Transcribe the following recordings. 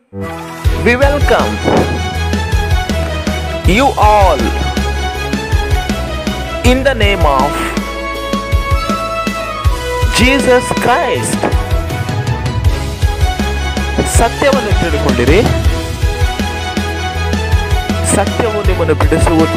We welcome you all in the name of Jesus Christ. ಸತ್ಯವನ್ನು ತಿಳಿದುಕೊಂಡಿರಿ ಸತ್ಯವು ನಿಮ್ಮನ್ನು ಬಿಡಿಸುವುದು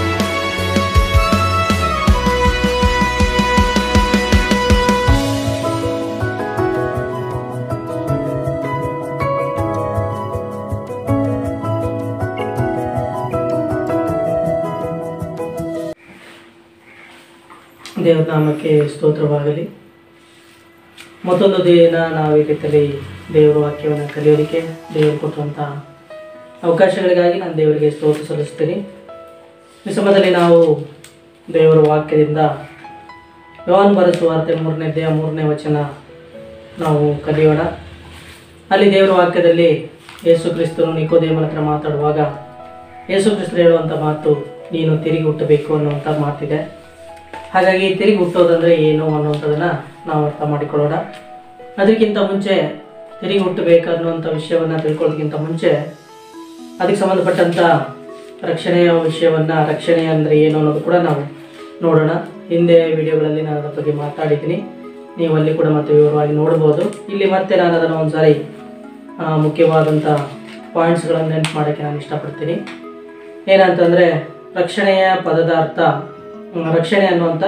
ದೇವರ ನಾಮಕ್ಕೆ ಸ್ತೋತ್ರವಾಗಲಿ ಮತ್ತೊಂದು ದಿನ ನಾವು ಈ ರೀತಿಯಲ್ಲಿ ದೇವರ ವಾಕ್ಯವನ್ನು ಕಲಿಯೋದಕ್ಕೆ ದೇವರು ಕೊಟ್ಟಂಥ ಅವಕಾಶಗಳಿಗಾಗಿ ನಾನು ದೇವರಿಗೆ ಸ್ತೋತ್ರ ಸಲ್ಲಿಸ್ತೀನಿ ಈ ಸಮಯದಲ್ಲಿ ನಾವು ದೇವರ ವಾಕ್ಯದಿಂದ ಯೋಹಾನ್ ಬರೆಸುವಾರ್ತೆ ಮೂರನೇ ದೇಹ ಮೂರನೇ ವಚನ ನಾವು ಕಲಿಯೋಣ ಅಲ್ಲಿ ದೇವರ ವಾಕ್ಯದಲ್ಲಿ ಯೇಸು ಕ್ರಿಸ್ತನು ನಿಕೋದೇವನ ಹತ್ರ ಮಾತಾಡುವಾಗ ಯೇಸು ಕ್ರಿಸ್ತರು ಹೇಳುವಂಥ ಮಾತು ನೀನು ತಿರುಗಿ ಹುಟ್ಟಬೇಕು ಅನ್ನುವಂಥ ಮಾತಿದೆ ಹಾಗಾಗಿ ತಿರುಗಿ ಹುಟ್ಟೋದಂದ್ರೆ ಏನು ಅನ್ನುವಂಥದ್ದನ್ನು ನಾವು ಅರ್ಥ ಮಾಡಿಕೊಳ್ಳೋಣ ಅದಕ್ಕಿಂತ ಮುಂಚೆ ತಿರುಗಿ ಹುಟ್ಟಬೇಕು ಅನ್ನುವಂಥ ವಿಷಯವನ್ನು ತಿಳ್ಕೊಳ್ಳೋದಕ್ಕಿಂತ ಮುಂಚೆ ಅದಕ್ಕೆ ಸಂಬಂಧಪಟ್ಟಂಥ ರಕ್ಷಣೆಯ ವಿಷಯವನ್ನು ರಕ್ಷಣೆ ಅಂದರೆ ಏನು ಅನ್ನೋದು ಕೂಡ ನಾವು ನೋಡೋಣ ಹಿಂದೆ ವಿಡಿಯೋಗಳಲ್ಲಿ ನಾನು ಅದರ ಬಗ್ಗೆ ಮಾತಾಡಿದ್ದೀನಿ ನೀವು ಅಲ್ಲಿ ಕೂಡ ಮತ್ತೆ ವಿವರವಾಗಿ ನೋಡ್ಬೋದು ಇಲ್ಲಿ ಮತ್ತೆ ನಾನು ಅದನ್ನು ಒಂದು ಸಾರಿ ಆ, ಮುಖ್ಯವಾದಂಥ ಪಾಯಿಂಟ್ಸ್ಗಳನ್ನು ನೆನ್ಪು ಮಾಡೋಕ್ಕೆ ನಾನು ಇಷ್ಟಪಡ್ತೀನಿ ಏನಂತಂದರೆ ರಕ್ಷಣೆಯ ಪದದ ಅರ್ಥ ಹ್ಮ್, ರಕ್ಷಣೆ ಅನ್ನುವಂಥ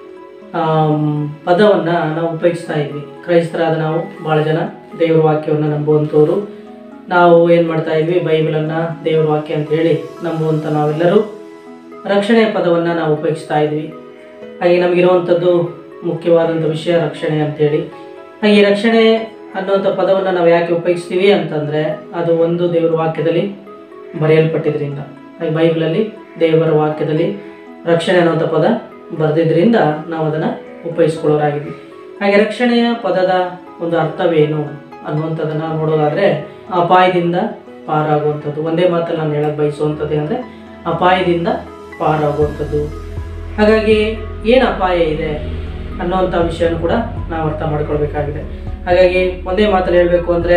ಪದವನ್ನು ನಾವು ಉಪಯೋಗಿಸ್ತಾ ಇದ್ವಿ ಕ್ರೈಸ್ತರಾದ ನಾವು ಭಾಳ ಜನ ದೇವರ ವಾಕ್ಯವನ್ನು ನಂಬುವಂಥವ್ರು ನಾವು ಏನು ಮಾಡ್ತಾ ಇದ್ವಿ ಬೈಬಲನ್ನು ದೇವರ ವಾಕ್ಯ ಅಂತ ಹೇಳಿ ನಂಬುವಂಥ ನಾವೆಲ್ಲರೂ ರಕ್ಷಣೆಯ ಪದವನ್ನು ನಾವು ಉಪಯೋಗಿಸ್ತಾ ಇದ್ವಿ ಹಾಗೆ ನಮಗಿರುವಂಥದ್ದು ಮುಖ್ಯವಾದಂಥ ವಿಷಯ ರಕ್ಷಣೆ ಅಂತೇಳಿ ಹಾಗೆ ಈ ರಕ್ಷಣೆ ಅನ್ನುವಂಥ ಪದವನ್ನು ನಾವು ಯಾಕೆ ಉಪಯೋಗಿಸ್ತೀವಿ ಅಂತಂದರೆ ಅದು ಒಂದು ದೇವರ ವಾಕ್ಯದಲ್ಲಿ ಬರೆಯಲ್ಪಟ್ಟಿದ್ರಿಂದ ಹಾಗೆ ಬೈಬಲಲ್ಲಿ ದೇವರ ವಾಕ್ಯದಲ್ಲಿ ರಕ್ಷಣೆ ಅನ್ನುವಂಥ ಪದ ಬರೆದಿದ್ದರಿಂದ ನಾವು ಅದನ್ನು ಉಪಯೋಗಿಸ್ಕೊಳ್ಳೋರಾಗಿದ್ವಿ ಹಾಗೆ ರಕ್ಷಣೆಯ ಪದದ ಒಂದು ಅರ್ಥವೇನು ಅನ್ನುವಂಥದ್ದನ್ನು ನೋಡೋದಾದರೆ ಅಪಾಯದಿಂದ ಪಾರಾಗುವಂಥದ್ದು ಒಂದೇ ಮಾತಲ್ಲಿ ನಾನು ಹೇಳಕ್ಕೆ ಬಯಸುವಂಥದ್ದು ಅಂದರೆ ಅಪಾಯದಿಂದ ಪಾರಾಗುವಂಥದ್ದು ಹಾಗಾಗಿ ಏನು ಅಪಾಯ ಇದೆ ಅನ್ನುವಂಥ ವಿಷಯನೂ ಕೂಡ ನಾವು ಅರ್ಥ ಮಾಡ್ಕೊಳ್ಬೇಕಾಗಿದೆ ಹಾಗಾಗಿ ಒಂದೇ ಮಾತಲ್ಲಿ ಹೇಳಬೇಕು ಅಂದರೆ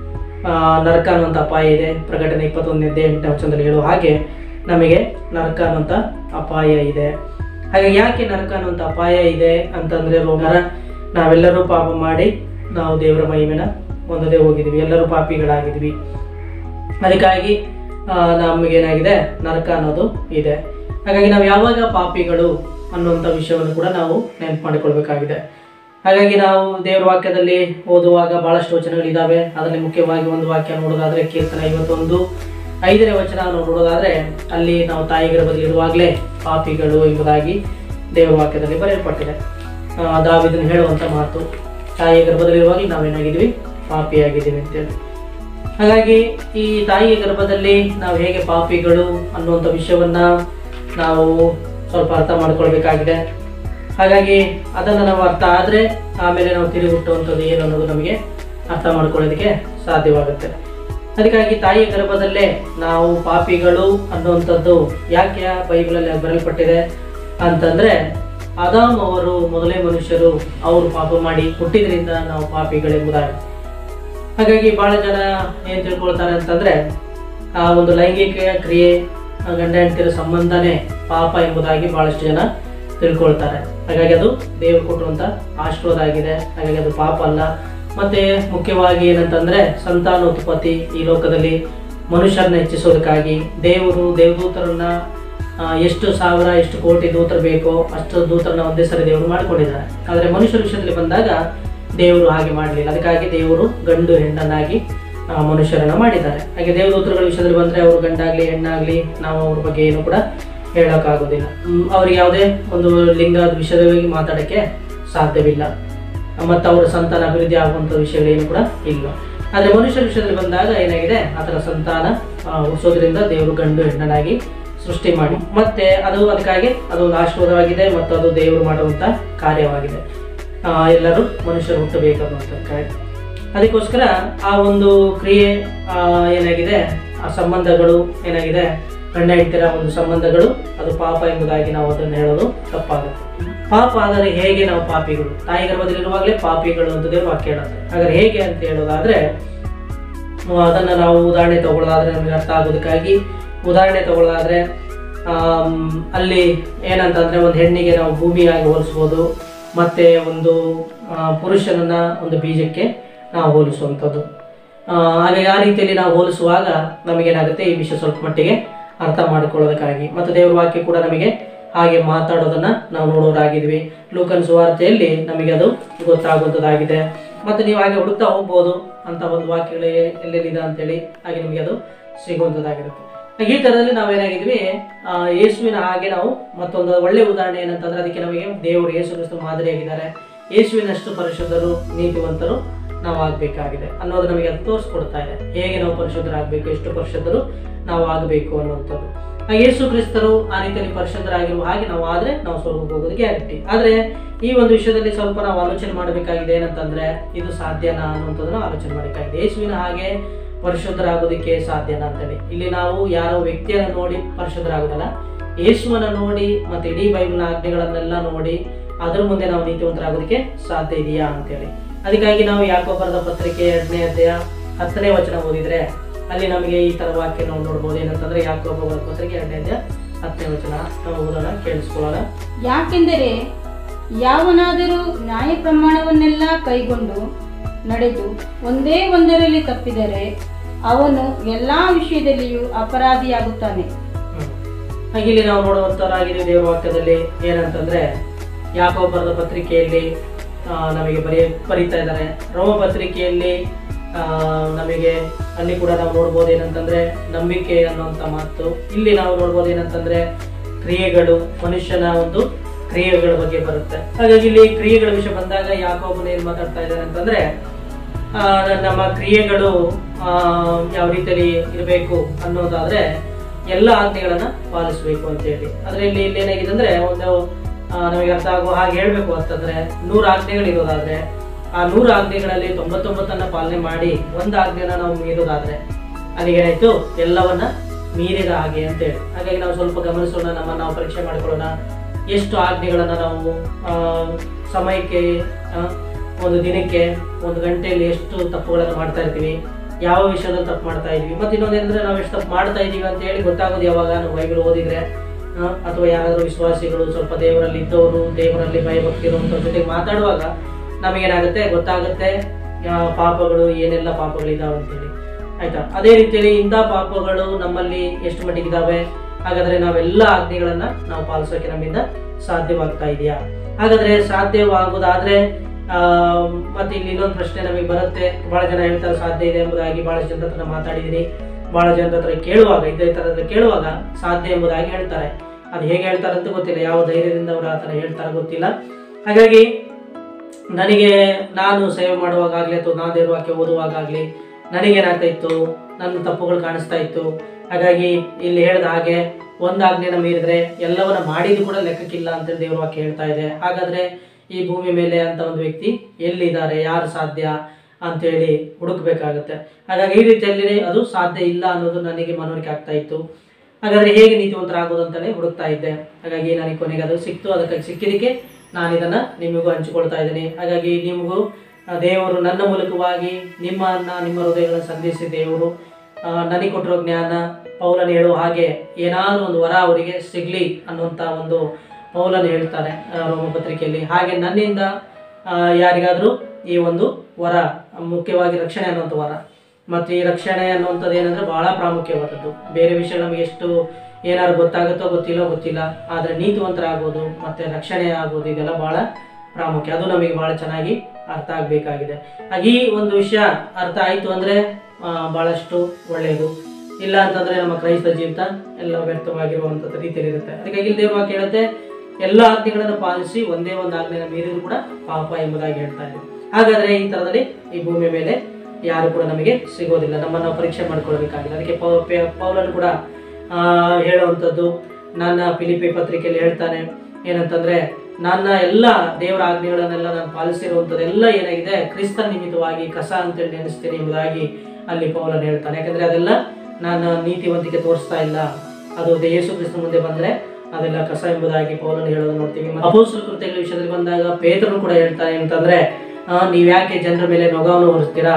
ನರಕ ಅನ್ನುವಂಥ ಅಪಾಯ ಇದೆ ಪ್ರಕಟಣೆ ಇಪ್ಪತ್ತೊಂದನೇ ಎಂಟನೇ ವಚನದಲ್ಲಿ ಹೇಳುವ ಹಾಗೆ ನಮಗೆ ನರಕ ಅನ್ನುವಂಥ ಅಪಾಯ ಇದೆ ಹಾಗೆ ಯಾಕೆ ನರಕ ಅನ್ನುವಂಥ ಅಪಾಯ ಇದೆ ಅಂತಂದರೆ ರೋಗರ ನಾವೆಲ್ಲರೂ ಪಾಪ ಮಾಡಿ ನಾವು ದೇವರ ಮಹಿಮೆನ ಹೊಂದದೇ ಹೋಗಿದ್ವಿ ಎಲ್ಲರೂ ಪಾಪಿಗಳಾಗಿದ್ವಿ ಅದಕ್ಕಾಗಿ ಆ, ನಮಗೇನಾಗಿದೆ ನರಕ ಅನ್ನೋದು ಇದೆ ಹಾಗಾಗಿ ನಾವು ಯಾವಾಗ ಪಾಪಿಗಳು ಅನ್ನುವಂಥ ವಿಷಯವನ್ನು ಕೂಡ ನಾವು ನೆನಪು ಮಾಡಿಕೊಳ್ಬೇಕಾಗಿದೆ ಹಾಗಾಗಿ ನಾವು ದೇವರ ವಾಕ್ಯದಲ್ಲಿ ಓದುವಾಗ ಬಹಳಷ್ಟು ವಚನಗಳಿದ್ದಾವೆ ಅದರಲ್ಲಿ ಮುಖ್ಯವಾಗಿ ಒಂದು ವಾಕ್ಯ ನೋಡೋದಾದ್ರೆ ಕೀರ್ತನ ಐವತ್ತೊಂದು ಐದನೇ ವಚನ ನಾವು ನೋಡೋದಾದ್ರೆ ಅಲ್ಲಿ ನಾವು ತಾಯಿ ಗರ್ಭದಲ್ಲಿ ಇರುವಾಗಲೇ ಪಾಪಿಗಳು ಎಂಬುದಾಗಿ ದೇವರ ವಾಕ್ಯದಲ್ಲಿ ಬರೆಯಲ್ಪಟ್ಟಿದೆ ಆ, ದಾವಿದನು ಹೇಳುವಂಥ ಮಾತು ತಾಯಿ ಗರ್ಭದಲ್ಲಿರುವಾಗಲೇ ನಾವೇನಾಗಿದ್ವಿ ಪಾಪಿಯಾಗಿದ್ದೀವಿ ಅಂತೇಳಿ ಹಾಗಾಗಿ ಈ ತಾಯಿಯ ಗರ್ಭದಲ್ಲಿ ನಾವು ಹೇಗೆ ಪಾಪಿಗಳು ಅನ್ನುವಂಥ ವಿಷಯವನ್ನ ನಾವು ಸ್ವಲ್ಪ ಅರ್ಥ ಮಾಡ್ಕೊಳ್ಬೇಕಾಗಿದೆ ಹಾಗಾಗಿ ಅದನ್ನು ನಾವು ಅರ್ಥ ಆದರೆ ಆಮೇಲೆ ನಾವು ತಿರುಗಿ ಹುಟ್ಟುವಂಥದ್ದು ಏನು ಅನ್ನೋದು ನಮಗೆ ಅರ್ಥ ಮಾಡ್ಕೊಳ್ಳೋದಕ್ಕೆ ಸಾಧ್ಯವಾಗುತ್ತೆ ಅದಕ್ಕಾಗಿ ತಾಯಿಯ ಗರ್ಭದಲ್ಲೇ ನಾವು ಪಾಪಿಗಳು ಅನ್ನುವಂಥದ್ದು ಯಾಕೆ ಬೈಬಲಲ್ಲಿ ಬರೆಯಲ್ಪಟ್ಟಿದೆ ಅಂತಂದರೆ ಆದಾಮ್ ಅವರು ಮೊದಲೇ ಮನುಷ್ಯರು ಅವರು ಪಾಪ ಮಾಡಿ ಹುಟ್ಟಿದ್ರಿಂದ ನಾವು ಪಾಪಿಗಳೆಂಬುದಾಗಿ ಹಾಗಾಗಿ ಬಹಳ ಜನ ಏನ್ ತಿಳ್ಕೊಳ್ತಾರೆ ಅಂತಂದ್ರೆ ಆ ಒಂದು ಲೈಂಗಿಕ ಕ್ರಿಯೆ ಆ ಗಂಡ ಹೆಂಡತಿರ ಸಂಬಂಧನೇ ಪಾಪ ಎಂಬುದಾಗಿ ಬಹಳಷ್ಟು ಜನ ತಿಳ್ಕೊಳ್ತಾರೆ ಹಾಗಾಗಿ ಅದು ದೇವರು ಕೊಟ್ಟಿರುವಂತ ಆಶೀರ್ವಾದ ಆಗಿದೆ ಹಾಗಾಗಿ ಅದು ಪಾಪ ಅಲ್ಲ ಮತ್ತೆ ಮುಖ್ಯವಾಗಿ ಏನಂತಂದ್ರೆ ಸಂತಾನೋತ್ಪತ್ತಿ ಈ ಲೋಕದಲ್ಲಿ ಮನುಷ್ಯರನ್ನ ಹೆಚ್ಚಿಸೋದಕ್ಕಾಗಿ ದೇವರು ದೇವದೂತರನ್ನ ಆ, ಎಷ್ಟು ಸಾವಿರ ಎಷ್ಟು ಕೋಟಿ ದೂತರು ಬೇಕೋ ಅಷ್ಟು ದೂತರನ್ನ ಒಂದೇ ಸರಿ ದೇವರು ಮಾಡ್ಕೊಂಡಿದ್ದಾರೆ ಆದರೆ ಮನುಷ್ಯರ ವಿಷಯದಲ್ಲಿ ಬಂದಾಗ ದೇವರು ಹಾಗೆ ಮಾಡಲಿಲ್ಲ ಅದಕ್ಕಾಗಿ ದೇವರು ಗಂಡು ಹೆಣ್ಣನ್ನಾಗಿ ಆ, ಮನುಷ್ಯರನ್ನ ಮಾಡಿದ್ದಾರೆ ಹಾಗೆ ದೇವದೂತರುಗಳ ವಿಷಯದಲ್ಲಿ ಬಂದ್ರೆ ಅವರು ಗಂಡಾಗ್ಲಿ ಹೆಣ್ಣಾಗ್ಲಿ ನಾವು ಅವ್ರ ಬಗ್ಗೆ ಏನು ಕೂಡ ಹೇಳೋಕ್ಕಾಗೋದಿಲ್ಲ ಹ್ಮ್, ಅವ್ರಿಗೆ ಯಾವುದೇ ಒಂದು ಲಿಂಗದ ವಿಷಯವಾಗಿ ಮಾತಾಡೋಕ್ಕೆ ಸಾಧ್ಯವಿಲ್ಲ ಮತ್ತು ಅವರ ಸಂತಾನ ಅಭಿವೃದ್ಧಿ ಆಗುವಂಥ ವಿಷಯಗಳೇನು ಕೂಡ ಇಲ್ಲ ಆದರೆ ಮನುಷ್ಯರ ವಿಷಯದಲ್ಲಿ ಬಂದಾಗ ಏನಾಗಿದೆ ಆತರ ಸಂತಾನ ಆ, ಹುಟ್ಟಿಸೋದ್ರಿಂದ ದೇವರು ಗಂಡು ಹೆಣ್ಣನಾಗಿ ಸೃಷ್ಟಿ ಮಾಡಿ ಮತ್ತೆ ಅದು ಅದಕ್ಕಾಗಿ ಅದು ಒಂದು ಆಶೀರ್ವಾದವಾಗಿದೆ ಮತ್ತು ಅದು ದೇವರು ಮಾಡುವಂಥ ಕಾರ್ಯವಾಗಿದೆ ಆ, ಎಲ್ಲರೂ ಮನುಷ್ಯರು ಹುಟ್ಟಬೇಕು ಅನ್ನುವಂಥದ್ದಕ್ಕಾಗಿ ಅದಕ್ಕೋಸ್ಕರ ಆ ಒಂದು ಕ್ರಿಯೆ ಆ, ಏನಾಗಿದೆ ಆ ಸಂಬಂಧಗಳು ಏನಾಗಿದೆ ಗಂಡ ಹೆಂಡತಿರ ಒಂದು ಸಂಬಂಧಗಳು ಅದು ಪಾಪ ಎಂಬುದಾಗಿ ನಾವು ಅದನ್ನು ಹೇಳೋದು ತಪ್ಪಾಗುತ್ತೆ ಪಾಪ ಆದರೆ ಹೇಗೆ ನಾವು ಪಾಪಿಗಳು ತಾಯಿ ಗರ್ಭದಲ್ಲಿರುವಾಗಲೇ ಪಾಪಿಗಳು ಅಂತ ದೇವರು ವಾಕ್ಯ ಹೇಳುತ್ತೆ ಹಾಗಾದ್ರೆ ಹೇಗೆ ಅಂತ ಹೇಳೋದಾದ್ರೆ ಅದನ್ನು ನಾವು ಉದಾಹರಣೆ ತಗೊಳ್ಳೋದಾದ್ರೆ ನಮಗೆ ಅರ್ಥ ಆಗೋದಕ್ಕಾಗಿ ಉದಾಹರಣೆ ತಗೊಳ್ಳೋದಾದ್ರೆ ಆಮ್, ಅಲ್ಲಿ ಏನಂತಂದ್ರೆ ಒಂದು ಹೆಣ್ಣಿಗೆ ನಾವು ಭೂಮಿಯಾಗಿ ಹೋಲಿಸ್ಬೋದು ಮತ್ತೆ ಒಂದು ಆ, ಪುರುಷನನ್ನ ಒಂದು ಬೀಜಕ್ಕೆ ನಾವು ಹೋಲಿಸುವಂಥದ್ದು ಆ, ಹಾಗಾಗಿ ಆ ರೀತಿಯಲ್ಲಿ ನಾವು ಹೋಲಿಸುವಾಗ ನಮಗೇನಾಗುತ್ತೆ ಈ ವಿಷಯ ಸ್ವಲ್ಪ ಮಟ್ಟಿಗೆ ಅರ್ಥ ಮಾಡಿಕೊಳ್ಳೋದಕ್ಕಾಗಿ ಮತ್ತು ದೇವರ ವಾಕ್ಯ ಕೂಡ ನಮಗೆ ಹಾಗೆ ಮಾತಾಡೋದನ್ನ ನಾವು ನೋಡೋರಾಗಿದ್ವಿ ಲೂಕನ್ ಸುವಾರ್ತೆಯಲ್ಲಿ ನಮಗೆ ಅದು ಗೊತ್ತಾಗುವಂಥದ್ದಾಗಿದೆ ಮತ್ತು ನೀವು ಹಾಗೆ ಹುಡುಕ್ತಾ ಹೋಗ್ಬೋದು ಅಂತ ಒಂದು ವಾಕ್ಯಗಳು ಎ- ಎಲ್ಲೆಲ್ಲಿದೆ ಅಂತೇಳಿ ಹಾಗೆ ನಿಮಗೆ ಅದು ಸಿಗುವಂಥದ್ದಾಗಿರುತ್ತೆ ಹಾಗೆ ಈ ಥರದಲ್ಲಿ ನಾವೇನಾಗಿದ್ವಿ ಆ, ಯೇಸುವಿನ ಹಾಗೆ ನಾವು ಮತ್ತೊಂದು ಒಳ್ಳೆ ಉದಾಹರಣೆ ಏನಂತಂದ್ರೆ ಅದಕ್ಕೆ ನಮಗೆ ದೇವರು ಯೇಸು ಕ್ರಿಸ್ತು ಮಾದರಿಯಾಗಿದ್ದಾರೆ ಯೇಸುವಿನಷ್ಟು ಪರಿಶುದ್ಧರು ನೀತಿವಂತರು ನಾವು ಆಗಬೇಕಾಗಿದೆ ಅನ್ನೋದು ನಮಗೆ ಅದು ತೋರಿಸ್ಕೊಡ್ತಾ ಇದೆ ಹೇಗೆ ನಾವು ಪರಿಶುದ್ಧರಾಗಬೇಕು ಎಷ್ಟು ಪರಿಶುದ್ಧರು ನಾವು ಆಗಬೇಕು ಅನ್ನುವಂಥದ್ದು ಆ ಯೇಸು ಕ್ರಿಸ್ತರು ಆ ರೀತಿಯಲ್ಲಿ ಪರಿಶುದ್ಧರಾಗಿರುವ ಹಾಗೆ ನಾವು ಆದ್ರೆ ನಾವು ಸ್ವರ್ಗಕ್ಕೆ ಹೋಗೋದು ಗ್ಯಾರಂಟಿ ಆದ್ರೆ ಈ ಒಂದು ವಿಷಯದಲ್ಲಿ ಸ್ವಲ್ಪ ನಾವು ಆಲೋಚನೆ ಮಾಡಬೇಕಾಗಿದೆ ಏನಂತಂದ್ರೆ ಇದು ಸಾಧ್ಯನಾ ಅನ್ನುವಂಥದ್ದನ್ನು ಆಲೋಚನೆ ಮಾಡಬೇಕಾಗಿದೆ ಯೇಸುವಿನ ಹಾಗೆ ಪರಿಶುದ್ಧರಾಗೋದಕ್ಕೆ ಸಾಧ್ಯನಾ ಅಂತೇಳಿ ಇಲ್ಲಿ ನಾವು ಯಾರೋ ವ್ಯಕ್ತಿಯನ್ನು ನೋಡಿ ಪರಿಶುದ್ಧರಾಗೋದಲ್ಲ ಯೇಸುವನ್ನ ನೋಡಿ ಮತ್ತೆ ಇಡೀ ಬೈಬಲ್ನ ಆಜ್ಞೆಗಳನ್ನೆಲ್ಲ ನೋಡಿ ಅದ್ರ ಮುಂದೆ ನಾವು ನೀತಿವಂತರಾಗೋದಕ್ಕೆ ಸಾಧ್ಯ ಇದೆಯಾ ಅಂತೇಳಿ ಅದಕ್ಕಾಗಿ ನಾವು ಯಾಕೋ ಬರೆದ ಪತ್ರಿಕೆ ಎರಡನೇ ಅಧ್ಯಾಯ ಹತ್ತನೇ ವಚನ ಓದಿದ್ರೆ ಅಲ್ಲಿ ನಮಗೆ ಈ ತರ ವಾಕ್ಯ ನಾವು ನೋಡ್ಬೋದು ಏನಂತಂದ್ರೆ ಯಾಕೋ ಬರೆದ ಪತ್ರಿಕೆ ಎರಡನೇ ಅಧ್ಯಾಯ ಹತ್ತನೇ ವಚನ ನಾವು ಓದೋಣ ಕೇಳಿಸ್ಕೊಳ್ಳೋಣ ಯಾಕೆಂದರೆ ಯಾವನಾದರೂ ನ್ಯಾಯ ಪ್ರಮಾಣವನ್ನೆಲ್ಲ ಕೈಗೊಂಡು ನಡೆದು ಒಂದೇ ಒಂದರಲ್ಲಿ ತಪ್ಪಿದರೆ ಅವನು ಎಲ್ಲಾ ವಿಷಯದಲ್ಲಿಯೂ ಅಪರಾಧಿಯಾಗುತ್ತಾನೆ ಹ್ಮ್. ಹಾಗೆ ಇಲ್ಲಿ ನಾವು ನೋಡುವಂತವರಾಗಿದೆ ದೇವರ ವಾಕ್ಯದಲ್ಲಿ ಏನಂತಂದ್ರೆ ಯಾಕೋ ಬರೆದ ಪತ್ರಿಕೆಯಲ್ಲಿ ಆ, ನಮಗೆ ಬರೆಯ ಬರೀತಾ ಇದ್ದಾರೆ ರೋಮ ಪತ್ರಿಕೆಯಲ್ಲಿ ಆ, ನಮಗೆ ಅಲ್ಲಿ ಕೂಡ ನಾವು ನೋಡ್ಬೋದು ಏನಂತಂದ್ರೆ ನಂಬಿಕೆ ಅನ್ನುವಂಥ ಮಾತು ಇಲ್ಲಿ ನಾವು ನೋಡ್ಬೋದು ಏನಂತಂದ್ರೆ ಕ್ರಿಯೆಗಳು ಮನುಷ್ಯನ ಒಂದು ಕ್ರಿಯೆಗಳ ಬಗ್ಗೆ ಬರುತ್ತೆ ಹಾಗಾಗಿ ಇಲ್ಲಿ ಕ್ರಿಯೆಗಳ ವಿಷಯ ಬಂದಾಗ ಯಾಕೊಬ್ಬನು ಏನ್ ಮಾತಾಡ್ತಾ ಇದ್ದಾರೆ ಅಂತಂದ್ರೆ ಆ, ನಮ್ಮ ಕ್ರಿಯೆಗಳು ಆ, ಯಾವ ರೀತಿಯಲ್ಲಿ ಇರಬೇಕು ಅನ್ನೋದಾದ್ರೆ ಎಲ್ಲ ಆಜ್ಞೆಗಳನ್ನ ಪಾಲಿಸಬೇಕು ಅಂತ ಹೇಳಿ ಆದ್ರೆ ಇಲ್ಲಿ ಇಲ್ಲಿ ಏನಾಗಿದೆ ಅಂದ್ರೆ ಒಂದು ಆ, ನಮಗೆ ಅರ್ಥ ಆಗುವ ಹಾಗೆ ಹೇಳ್ಬೇಕು ಅಂತಂದ್ರೆ ನೂರು ಆಜ್ಞೆಗಳಿರೋದಾದ್ರೆ ಆ ನೂರು ಆಜ್ಞೆಗಳಲ್ಲಿ ತೊಂಬತ್ತೊಂಬತ್ತನ್ನ ಪಾಲನೆ ಮಾಡಿ ಒಂದು ಆಜ್ಞೆನ ನಾವು ಮೀರೋದಾದ್ರೆ ಅಲ್ಲಿಗೇನಾಯ್ತು ಎಲ್ಲವನ್ನ ಮೀರಿದ ಹಾಗೆ ಅಂತ ಹೇಳಿ ಹಾಗಾಗಿ ನಾವು ಸ್ವಲ್ಪ ಗಮನಿಸೋಣ ನಮ್ಮ ನಾವು ಪರೀಕ್ಷೆ ಮಾಡಿಕೊಳ್ಳೋಣ ಎಷ್ಟು ಆಜ್ಞೆಗಳನ್ನ ನಾವು ಆ, ಸಮಯಕ್ಕೆ ಆ, ಒಂದು ದಿನಕ್ಕೆ ಒಂದು ಗಂಟೆಯಲ್ಲಿ ಎಷ್ಟು ತಪ್ಪುಗಳನ್ನು ಮಾಡ್ತಾ ಇರ್ತೀವಿ ಯಾವ ವಿಷಯದಲ್ಲಿ ತಪ್ಪು ಮಾಡ್ತಾ ಇದೀವಿ ಮತ್ತೆ ಇನ್ನೊಂದೇನಂದ್ರೆ ನಾವು ಎಷ್ಟು ತಪ್ಪು ಮಾಡ್ತಾ ಇದೀವಿ ಅಂತ ಹೇಳಿ ಗೊತ್ತಾಗೋದು ಯಾವಾಗ ನಾವು ಬೈಬಲ್ ಓದಿದ್ರೆ ಆ, ಅಥವಾ ಯಾರಾದರೂ ವಿಶ್ವಾಸಿಗಳು ಸ್ವಲ್ಪ ದೇವರಲ್ಲಿ ಇದ್ದವರು ದೇವರಲ್ಲಿ ಭಯಭಕ್ತಿ ಇರುವಂಥವ್ರ ಜೊತೆಗೆ ಮಾತಾಡುವಾಗ ನಮಗೇನಾಗುತ್ತೆ ಗೊತ್ತಾಗುತ್ತೆ ಆ, ಪಾಪಗಳು ಏನೆಲ್ಲ ಪಾಪಗಳಿದಾವೆ ಅಂತೇಳಿ ಆಯ್ತಾ ಅದೇ ರೀತಿಯಲ್ಲಿ ಇಂಥ ಪಾಪಗಳು ನಮ್ಮಲ್ಲಿ ಎಷ್ಟು ಮಟ್ಟಿಗಿದಾವೆ ಹಾಗಾದ್ರೆ ನಾವೆಲ್ಲ ಆಜ್ಞೆಗಳನ್ನ ನಾವು ಪಾಲಿಸೋಕೆ ನಮ್ಮಿಂದ ಸಾಧ್ಯವಾಗ್ತಾ ಇದೆಯಾ ಹಾಗಾದ್ರೆ ಸಾಧ್ಯವಾಗುವುದಾದ್ರೆ ಆ, ಮತ್ತೆ ಇಲ್ಲಿ ಇನ್ನೊಂದು ಪ್ರಶ್ನೆ ನಮಗೆ ಬರುತ್ತೆ ಬಹಳ ಜನ ಹೇಳ್ತಾರೆ ಸಾಧ್ಯ ಇದೆ ಎಂಬುದಾಗಿ ಬಹಳಷ್ಟು ಜನರ ಹತ್ರ ಮಾತಾಡಿದ್ದೀನಿ ಬಹಳ ಜನರ ಹತ್ರ ಕೇಳುವಾಗ ಇದೇ ಥರದ ಕೇಳುವಾಗ ಸಾಧ್ಯ ಎಂಬುದಾಗಿ ಹೇಳ್ತಾರೆ ಅದು ಹೇಗೆ ಹೇಳ್ತಾರೆ ಅಂತ ಗೊತ್ತಿಲ್ಲ ಯಾವ ಧೈರ್ಯದಿಂದ ಅವರು ಆ ಥರ ಹೇಳ್ತಾರೆ ಗೊತ್ತಿಲ್ಲ ಹಾಗಾಗಿ ನನಗೆ ನಾನು ಸೇವೆ ಮಾಡುವಾಗಲಿ ಅಥವಾ ನಾನು ದೇವ್ರ ವಾಕ್ಯ ಓದುವಾಗಲಿ ನನಗೇನಾಗ್ತಾ ಇತ್ತು ನನ್ನ ತಪ್ಪುಗಳು ಕಾಣಿಸ್ತಾ ಇತ್ತು ಹಾಗಾಗಿ ಇಲ್ಲಿ ಹೇಳಿದ ಹಾಗೆ ಒಂದು ಆಜ್ಞೆನ ಮೀರಿದ್ರೆ ಎಲ್ಲವನ್ನ ಮಾಡಿದ್ದು ಕೂಡ ಲೆಕ್ಕಕ್ಕಿಲ್ಲ ಅಂತೇಳಿ ದೇವ್ರ ವಾಕ್ಯ ಹೇಳ್ತಾ ಇದೆ ಹಾಗಾದ್ರೆ ಈ ಭೂಮಿ ಮೇಲೆ ಅಂತ ಒಂದು ವ್ಯಕ್ತಿ ಎಲ್ಲಿದ್ದಾರೆ ಯಾರು ಸಾಧ್ಯ ಅಂತೇಳಿ ಹುಡುಕ್ಬೇಕಾಗುತ್ತೆ ಹಾಗಾಗಿ ಈ ರೀತಿಯಲ್ಲಿ ಅದು ಸಾಧ್ಯ ಇಲ್ಲ ಅನ್ನೋದು ನನಗೆ ಮನವರಿಕೆ ಆಗ್ತಾ ಇತ್ತು ಹಾಗಾದ್ರೆ ಹೇಗೆ ನೀತಿವಂತರಾಗೋದು ಅಂತಾನೆ ಹುಡುಕ್ತಾ ಇದ್ದೆ ಹಾಗಾಗಿ ನನಗೆ ಕೊನೆಗೆ ಅದು ಸಿಕ್ತು ಅದಕ್ಕೆ ಸಿಕ್ಕಿದ್ದಕ್ಕೆ ನಾನು ಇದನ್ನ ನಿಮಗೂ ಹಂಚಿಕೊಳ್ತಾ ಇದ್ದೀನಿ ಹಾಗಾಗಿ ನಿಮಗೂ ಆ, ದೇವರು ನನ್ನ ಮೂಲಕವಾಗಿ ನಿಮ್ಮನ್ನ ನಿಮ್ಮ ಹೃದಯಗಳನ್ನು ಸಂಧಿಸಿ ದೇವರು ಆ, ನನಗೆ ಕೊಟ್ಟಿರೋ ಜ್ಞಾನ ಪೌಲನು ಹೇಳುವ ಹಾಗೆ ಏನಾದರೂ ಒಂದು ವರ ಅವರಿಗೆ ಸಿಗ್ಲಿ ಅನ್ನುವಂಥ ಒಂದು ಪೌಲನು ಹೇಳ್ತಾನೆ ಆ, ರೋಮ ಪತ್ರಿಕೆಯಲ್ಲಿ ಹಾಗೆ ನನ್ನಿಂದ ಆ, ಯಾರಿಗಾದರೂ ಈ ಒಂದು ವರ ಮುಖ್ಯವಾಗಿ ರಕ್ಷಣೆ ಅನ್ನುವಂಥ ವರ ಮತ್ತು ಈ ರಕ್ಷಣೆ ಅನ್ನುವಂಥದ್ದು ಏನಂದ್ರೆ ಬಹಳ ಪ್ರಾಮುಖ್ಯವಾದದ್ದು ಬೇರೆ ವಿಷಯ ನಮಗೆ ಎಷ್ಟು ಏನಾದ್ರು ಗೊತ್ತಾಗುತ್ತೋ ಗೊತ್ತಿಲ್ಲೋ ಗೊತ್ತಿಲ್ಲ ಆದರೆ ನೀತಿವಂತರಾಗೋದು ಮತ್ತೆ ರಕ್ಷಣೆ ಆಗೋದು ಇದೆಲ್ಲ ಬಹಳ ಪ್ರಾಮುಖ್ಯ ಅದು ನಮಗೆ ಬಹಳ ಚೆನ್ನಾಗಿ ಅರ್ಥ ಆಗಬೇಕಾಗಿದೆ ಹಾಗೆ ಈ ಒಂದು ವಿಷಯ ಅರ್ಥ ಆಯಿತು ಅಂದರೆ ಬಹಳಷ್ಟು ಒಳ್ಳೆಯದು ಇಲ್ಲ ಅಂತಂದ್ರೆ ನಮ್ಮ ಕ್ರೈಸ್ತ ಜೀವಿತ ಎಲ್ಲ ವ್ಯರ್ಥವಾಗಿರುವಂಥದ್ದು ರೀತಿಯಲ್ಲಿ ಇರುತ್ತೆ ಅದಕ್ಕಾಗಿ ಇಲ್ಲಿ ದೇವ್ರ ವಾಕ್ಯ ಹೇಳುತ್ತೆ ಎಲ್ಲ ಆಜ್ಞೆಗಳನ್ನು ಪಾಲಿಸಿ ಒಂದೇ ಒಂದು ಆಜ್ಞೆನ ಮೀರಿದ್ರು ಕೂಡ ಪಾಪ ಎಂಬುದಾಗಿ ಹೇಳ್ತಾ ಇದೆ ಹಾಗಾದ್ರೆ ಈ ಥರದಲ್ಲಿ ಈ ಭೂಮಿಯ ಮೇಲೆ ಯಾರು ಕೂಡ ನಮಗೆ ಸಿಗೋದಿಲ್ಲ ನಮ್ಮನ್ನು ನಾವು ಪರೀಕ್ಷೆ ಮಾಡ್ಕೊಳ್ಬೇಕಾಗಿದೆ ಅದಕ್ಕೆ ಪೌ- ಪೆ- ಪೌಲನು ಕೂಡ ಆ, ಹೇಳುವಂಥದ್ದು ನನ್ನ ಫಿಲಿಪಿ ಪತ್ರಿಕೆಯಲ್ಲಿ ಹೇಳ್ತಾನೆ ಏನಂತಂದ್ರೆ ನನ್ನ ಎಲ್ಲ ದೇವರ ಆಜ್ಞೆಗಳನ್ನೆಲ್ಲ ನಾನು ಪಾಲಿಸಿರುವಂಥದ್ದೆಲ್ಲ ಏನಾಗಿದೆ ಕ್ರಿಸ್ತ ನಿಮಿತ್ತವಾಗಿ ಕಸ ಅಂತೇಳಿ ನೆನೆಸ್ತೀನಿ ಎಂಬುದಾಗಿ ಅಲ್ಲಿ ಪೌಲನ್ ಹೇಳ್ತಾನೆ ಯಾಕಂದ್ರೆ ಅದೆಲ್ಲ ನಾನು ನೀತಿವಂತಿಕೆ ತೋರಿಸ್ತಾ ಇಲ್ಲ ಅದು ದೇ- ಯೇಸು ಕ್ರಿಸ್ತ ಮುಂದೆ ಬಂದ್ರೆ ಅದೆಲ್ಲ ಕಸ ಎಂಬುದಾಗಿ ಪೌಲನ್ ಹೇಳೋದು ನೋಡ್ತೀವಿ ಅಪೋಸ್ತಲ ಕೃತ್ಯಗಳ ವಿಷಯದಲ್ಲಿ ಬಂದಾಗ ಪೇತ್ರನು ಕೂಡ ಹೇಳ್ತಾನೆ ಅಂತಂದ್ರೆ ಆ, ನೀವ್ ಯಾಕೆ ಜನರ ಮೇಲೆ ನೊಗವನ್ನು ಹೊರಿಸ್ತೀರಾ